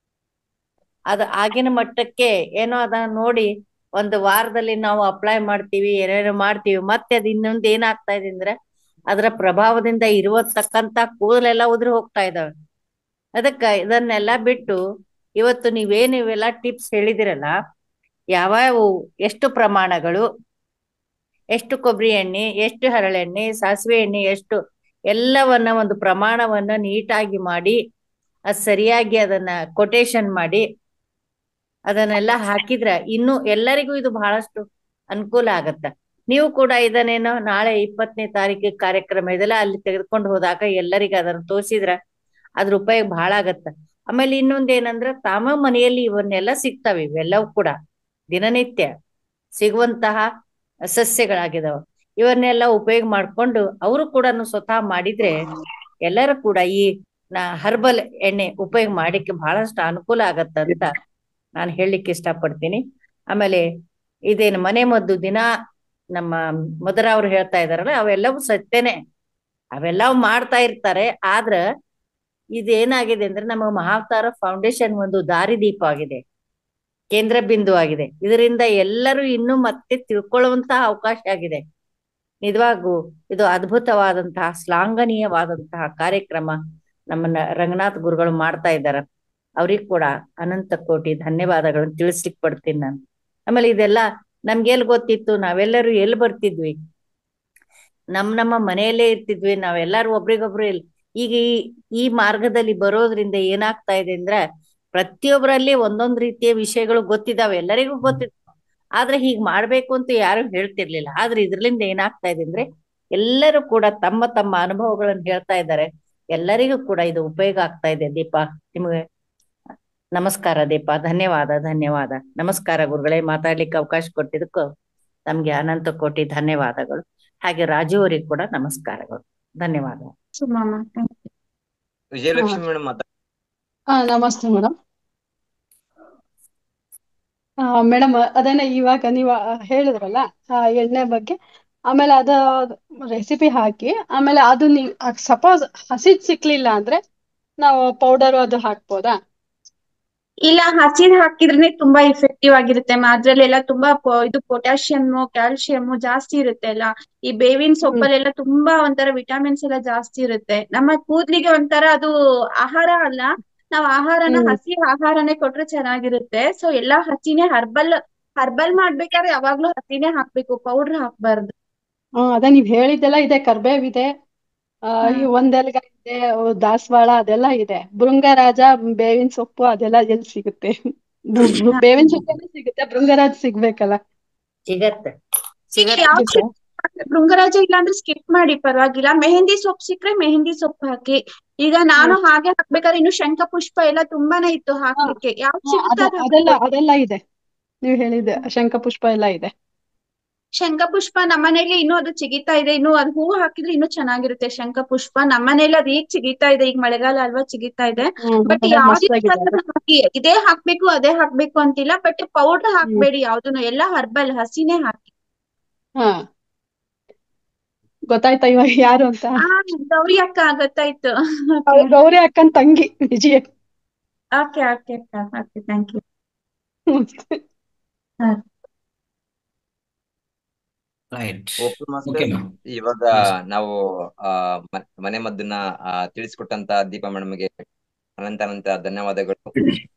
ಅದ ಆಗಿನ ಮಟ್ಟಕ್ಕೆ ಏನೋ ಅದನ್ನ ನೋಡಿ ಒಂದು ವಾರದಲ್ಲಿ ನಾವು ಅಪ್ಲೈ ಮಾಡ್ತೀವಿ ಏನೇನೋ ಮಾಡ್ತೀವಿ ಮತ್ತೆ ಅದು ಇನ್ನೊಂದು ಏನಾಗ್ತಾ ಇದೆ ಅಂದ್ರೆ ಅದರ ಪ್ರಭಾವದಿಂದ ಇರುವತಕ್ಕಂತ ಕೂದಲೆಲ್ಲ ಉದುರಿ ಹೋಗ್ತಾ ಇದಾವೆ ಅದಕ್ಕ ಇದನ್ನೆಲ್ಲ ಬಿಟ್ಟು ಇವತ್ತು ನೀವೇನ್ ಇವೆಲ್ಲ ಟಿಪ್ಸ್ ಹೇಳಿದಿರಲ್ಲ ಯಾವ್ಯಾವ ಎಷ್ಟು ಪ್ರಮಾಣಗಳು ಎಷ್ಟು ಕೊಬ್ಬರಿ ಎಣ್ಣೆ ಎಷ್ಟು ಹರಳೆಣ್ಣೆ ಸಾಸಿವೆ ಎಣ್ಣೆ ಎಷ್ಟು ಎಲ್ಲವನ್ನ ಒಂದು ಪ್ರಮಾಣವನ್ನ ನೀಟಾಗಿ ಮಾಡಿ ಅದ್ ಸರಿಯಾಗಿ ಅದನ್ನ ಕೊಟೇಶನ್ ಮಾಡಿ ಅದನ್ನೆಲ್ಲ ಹಾಕಿದ್ರ ಇನ್ನು ಎಲ್ಲರಿಗೂ ಇದು ಬಹಳಷ್ಟು ಅನುಕೂಲ ಆಗತ್ತ ನೀವು ಕೂಡ ಇದನ್ನೇನೋ ನಾಳೆ ಇಪ್ಪತ್ತನೇ ತಾರೀಕಿಗೆ ಕಾರ್ಯಕ್ರಮ ಇದೆಲ್ಲ ಅಲ್ಲಿ ತೆಗೆದುಕೊಂಡು ಹೋದಾಗ ಎಲ್ಲರಿಗೂ ಅದನ್ನ ತೋರಿಸಿದ್ರ ಅದ್ರ ಉಪಯೋಗ ಬಹಳ ಆಗತ್ತ ಆಮೇಲೆ ಇನ್ನೊಂದ್ ಏನಂದ್ರ ತಾಮ ಮನೆಯಲ್ಲಿ ಇವನ್ನೆಲ್ಲ ಸಿಗ್ತಾವೆ ಇವೆಲ್ಲವೂ ಕೂಡ ದಿನನಿತ್ಯ ಸಿಗುವಂತಹ ಸಸ್ಯಗಳಾಗಿದಾವ ಇವನ್ನೆಲ್ಲ ಉಪಯೋಗ ಮಾಡ್ಕೊಂಡು ಅವರು ಕೂಡ ಸ್ವತಃ ಮಾಡಿದ್ರೆ ಎಲ್ಲರೂ ಕೂಡ ಈ ನಾ ಹರ್ಬಲ್ ಎಣ್ಣೆ ಉಪಯೋಗ ಮಾಡಿಕ್ಕೆ ಬಹಳಷ್ಟು ಅನುಕೂಲ ಆಗತ್ತಂತ ನಾನು ಹೇಳಲಿಕ್ಕೆ ಇಷ್ಟಪಡ್ತೀನಿ ಆಮೇಲೆ ಇದೇನು ಮನೆ ಮದ್ದು ದಿನ ನಮ್ಮ ಮದರ ಅವ್ರು ಹೇಳ್ತಾ ಇದಾರಲ್ಲ ಅವೆಲ್ಲವೂ ಸತ್ಯನೇ ಅವೆಲ್ಲವೂ ಮಾಡ್ತಾ ಇರ್ತಾರೆ ಆದ್ರ ಇದೇನಾಗಿದೆ ಅಂದ್ರೆ ನಮ್ಮ ಮಹಾವತಾರ ಫೌಂಡೇಶನ್ ಒಂದು ದಾರಿದೀಪ ಆಗಿದೆ ಕೇಂದ್ರ ಬಿಂದು ಆಗಿದೆ ಇದರಿಂದ ಎಲ್ಲರೂ ಇನ್ನೂ ಮತ್ತೆ ತಿಳ್ಕೊಳ್ಳುವಂತಹ ಅವಕಾಶ ಆಗಿದೆ ನಿಜವಾಗೂ ಇದು ಅದ್ಭುತವಾದಂತಹ ಶ್ಲಾಘನೀಯವಾದಂತಹ ಕಾರ್ಯಕ್ರಮ ನಮ್ಮ ರಂಗನಾಥ್ ಗುರುಗಳು ಮಾಡ್ತಾ ಇದ್ದಾರೆ ಅವ್ರಿಗೆ ಕೂಡ ಅನಂತ ಕೋಟಿ ಧನ್ಯವಾದಗಳನ್ನು ತಿಳಿಸ್ಲಿಕ್ಕೆ ಪಡ್ತೀನಿ ನಾನು ಆಮೇಲೆ ಇದೆಲ್ಲ ನಮ್ಗೆ ಎಲ್ಲಿ ಗೊತ್ತಿತ್ತು ನಾವೆಲ್ಲರೂ ಎಲ್ಲಿ ಬರ್ತಿದ್ವಿ ನಮ್ ನಮ್ಮ ಮನೆಯಲ್ಲೇ ಇರ್ತಿದ್ವಿ ನಾವೆಲ್ಲರೂ ಒಬ್ರಿಗೊಬ್ರು ಇಲ್ಲಿ ಈಗ ಈ ಈ ಮಾರ್ಗದಲ್ಲಿ ಬರೋದ್ರಿಂದ ಏನಾಗ್ತಾ ಇದೆ ಅಂದ್ರೆ ಪ್ರತಿಯೊಬ್ಬರಲ್ಲಿ ಒಂದೊಂದ್ ರೀತಿಯ ವಿಷಯಗಳು ಗೊತ್ತಿದಾವೆ ಎಲ್ಲರಿಗೂ ಗೊತ್ತಿತ್ತು ಆದ್ರೆ ಹೀಗ್ ಮಾಡ್ಬೇಕು ಅಂತ ಯಾರು ಹೇಳ್ತಿರ್ಲಿಲ್ಲ ಆದ್ರೆ ಇದ್ರಲಿಂದ ಏನಾಗ್ತಾ ಇದೆ ಅಂದ್ರೆ ಎಲ್ಲರೂ ಕೂಡ ತಮ್ಮ ತಮ್ಮ ಅನುಭವಗಳನ್ನು ಹೇಳ್ತಾ ಇದ್ದಾರೆ ಎಲ್ಲರಿಗೂ ಕೂಡ ಇದು ಉಪಯೋಗ ಆಗ್ತಾ ಇದೆ ದೀಪಾ ನಿಮ್ಗೆ ನಮಸ್ಕಾರ ದೀಪ ಧನ್ಯವಾದ ಧನ್ಯವಾದ ನಮಸ್ಕಾರ ಗುರುಗಳೇ ಮಾತಾಡ್ಲಿಕ್ಕೆ ಅವಕಾಶ ಕೊಟ್ಟಿದ್ದಕ್ಕೂ ನಮ್ಗೆ ಅನಂತ ಕೋಟಿ ಧನ್ಯವಾದಗಳು ಹಾಗೆ ರಾಜು ಅವರಿಗೆ ಕೂಡ ನಮಸ್ಕಾರಗಳು ಧನ್ಯವಾದ Sumamma thank you. Vijayalakshmi madam ಮಾತಾಡ ಹಾ ನಮಸ್ತೆ ಮೇಡಮ್ ಮೇಡಮ್ ಅದೇನೆ ಇವಾಗ ನೀವು ಹೇಳಿದ್ರಲ್ಲ ಆ ಎಣ್ಣೆ ಬಗ್ಗೆ ಆಮೇಲೆ ಅದ ರೆಸಿಪಿ ಹಾಕಿ ಆಮೇಲೆ ಅದು ನೀವು ಸಪೋಸ್ ಹಸಿದ್ ಸಿಕ್ಲಿಲ್ಲ ಅಂದ್ರೆ ನಾವು ಪೌಡರ್ ಅದು ಹಾಕ್ಬೋದಾ ಇಲ್ಲ ಹಸಿದ್ ಹಾಕಿದ್ರೇನೆ ತುಂಬಾ ಇಫೆಕ್ಟಿವ್ ಆಗಿರುತ್ತೆ ಮ- ಅದ್ರಲ್ಲೆಲ್ಲ ತುಂಬಾ ಪೊ- ಇದು ಪೊಟ್ಯಾಷಿಯಮ್ ಕ್ಯಾಲ್ಸಿಯಂ ಜಾಸ್ತಿ ಇರುತ್ತೆ ಅಲ್ಲ ಈ ಬೇವಿನ ಸೊಪ್ಪಲ್ಲೆಲ್ಲ ತುಂಬಾ ಒಂಥರ ವಿಟಮಿನ್ಸ್ ಎಲ್ಲ ಜಾಸ್ತಿ ಇರುತ್ತೆ ನಮ್ಮ ಕೂದ್ಲಿಗೆ ಒಂಥರ ಅದು ಆಹಾರ ಅಲ್ಲ ನಾವ್ ಆಹಾರನ ಹ್ಮ್. ಹಸಿ ಆಹಾರನೇ ಕೊಟ್ರೆ ಚೆನ್ನಾಗಿರುತ್ತೆ ಸೊ ಎಲ್ಲಾ ಹಸಿನೇ ಹರ್ಬಲ್ ಹರ್ಬಲ್ ಮಾಡ್ಬೇಕಾದ್ರೆ ಯಾವಾಗ್ಲೂ ಹಸಿನೇ ಹಾಕ್ಬೇಕು ಪೌಡರ್ ಹಾಕ್ಬಾರ್ದು ಹಾ ಅದೇ ನೀವ್ ಹೇಳಿದ್ದೆಲ್ಲ ಇದೆ ಕರ್ಬೇವಿದೆ ಆ ಈ ಒಂದೆಲಗ ಇದೆ ಅವು ದಾಸವಾಳ ಅದೆಲ್ಲ ಇದೆ ಭೃಂಗರಾಜ ಬೇವಿನ ಸೊಪ್ಪು ಅದೆಲ್ಲ ಎಲ್ಲಿ ಸಿಗುತ್ತೆ ಬು- ಬು- ಬೇವಿನ ಸೊಪ್ಪೆಲ್ಲ ಸಿಗುತ್ತೆ ಭೃಂಗರಾಜ ಸಿಗ್ಬೇಕಲ್ಲ ಸಿಗತ್ತೆ ಈಗ ಯಾವ್ ಸಿಕ್- ಭೃಂಗರಾಜ ಇಲ್ಲ ಅಂದ್ರೆ ಸ್ಕಿಪ್ ಮಾಡಿ ಪರವಾಗಿಲ್ಲ ಮೆಹಂದಿ ಸೊಪ್ಪು ಸಿಕ್ಕ್ರೆ ಮೆಹಂದಿ ಸೊಪ್ಪು ಹಾಕಿ ಈಗ ನಾನು ಹಾಗೆ ಹಾಕ್ಬೇಕಾದ್ರೆ ಇನ್ನು ಶಂಖ ಪುಷ್ಪ ಎಲ್ಲ ತುಂಬಾನೇ ಇತ್ತು ಹಾಕ್ಲಿಕ್ಕೆ ಯಾವ್ದು ಹಾ, ಸಿಗುತ್ತೆ ಅದ ಅದು ಅದೆಲ್ಲ ಹಾಕ್ಬೋದು. ಅದೆಲ್ಲ ಇದೆ ನೀವು ಹೇಳಿದ್ದೆ ಶಂಖಪುಷ್ಪ ಎಲ್ಲ ಇದೆ ಶಂಖ ಪುಷ್ಪ ನಮ್ಮನೇಲಿ ಇನ್ನೂ ಅದು ಚಿಗಿತಾ ಇದೆ ಇನ್ನು ಅದು ಹೂ ಹಾಕಿದ್ರೆ ಇನ್ನೂ ಚೆನ್ನಾಗಿರುತ್ತೆ ಶಂಖ ಪುಷ್ಪ ನಮ್ಮನೇಲಿ ಅದು ಈಗ ಚಿಗಿತಾ ಇದೆ ಈಗ ಮಳೆಗಾಲ ಅಲ್ವಾ ಚಿಗಿತಾ ಇದೆ ಹ್ಮ್ ಬಟ್ ಅದೇ ಯಾವ್ದೇ ಮಸ್ತಾಗಿದೆ ಅದು. ಹಾಕಿ ಇದೇ ಹಾಕ್ಬೇಕು ಅದೇ ಹಾಕ್ಬೇಕು ಅಂತಿಲ್ಲ ಬಟ್ ಪೌಡರ್ ಹಾಕ್ಬೇಡಿ ಯಾವ್ದನ್ನು ಎಲ್ಲ ಹರ್ಬಲ್ ಹಸಿನೇ ಹಾಕಿ ಹಾ ಗೊತ್ತಾಯ್ತಾ ಇವಾಗ ಯಾರು ಅಂತ ಆ ಗೌರಿ ಅಕ್ಕ ಗೊತ್ತಾಯ್ತು ಅವ್ಳು ಗೌರಿ ಅಕ್ಕನ್ ತಂಗಿ ವಿಜಯ ಓಕೆ ಓಕೆ ಅಕ್ಕ okay thank you right okay okay master ma'am ಇವಾಗ ನಾವು ಆ ಮ- ಮನೆ ಮದ್ದನ್ನ ಆ, ತಿಳಿಸ್ಕೊಟ್ಟಂತ ದೀಪಾ ಮೇಡಮ್ಗೆ ಅನಂತ ಅನಂತ ಧನ್ಯವಾದಗಳು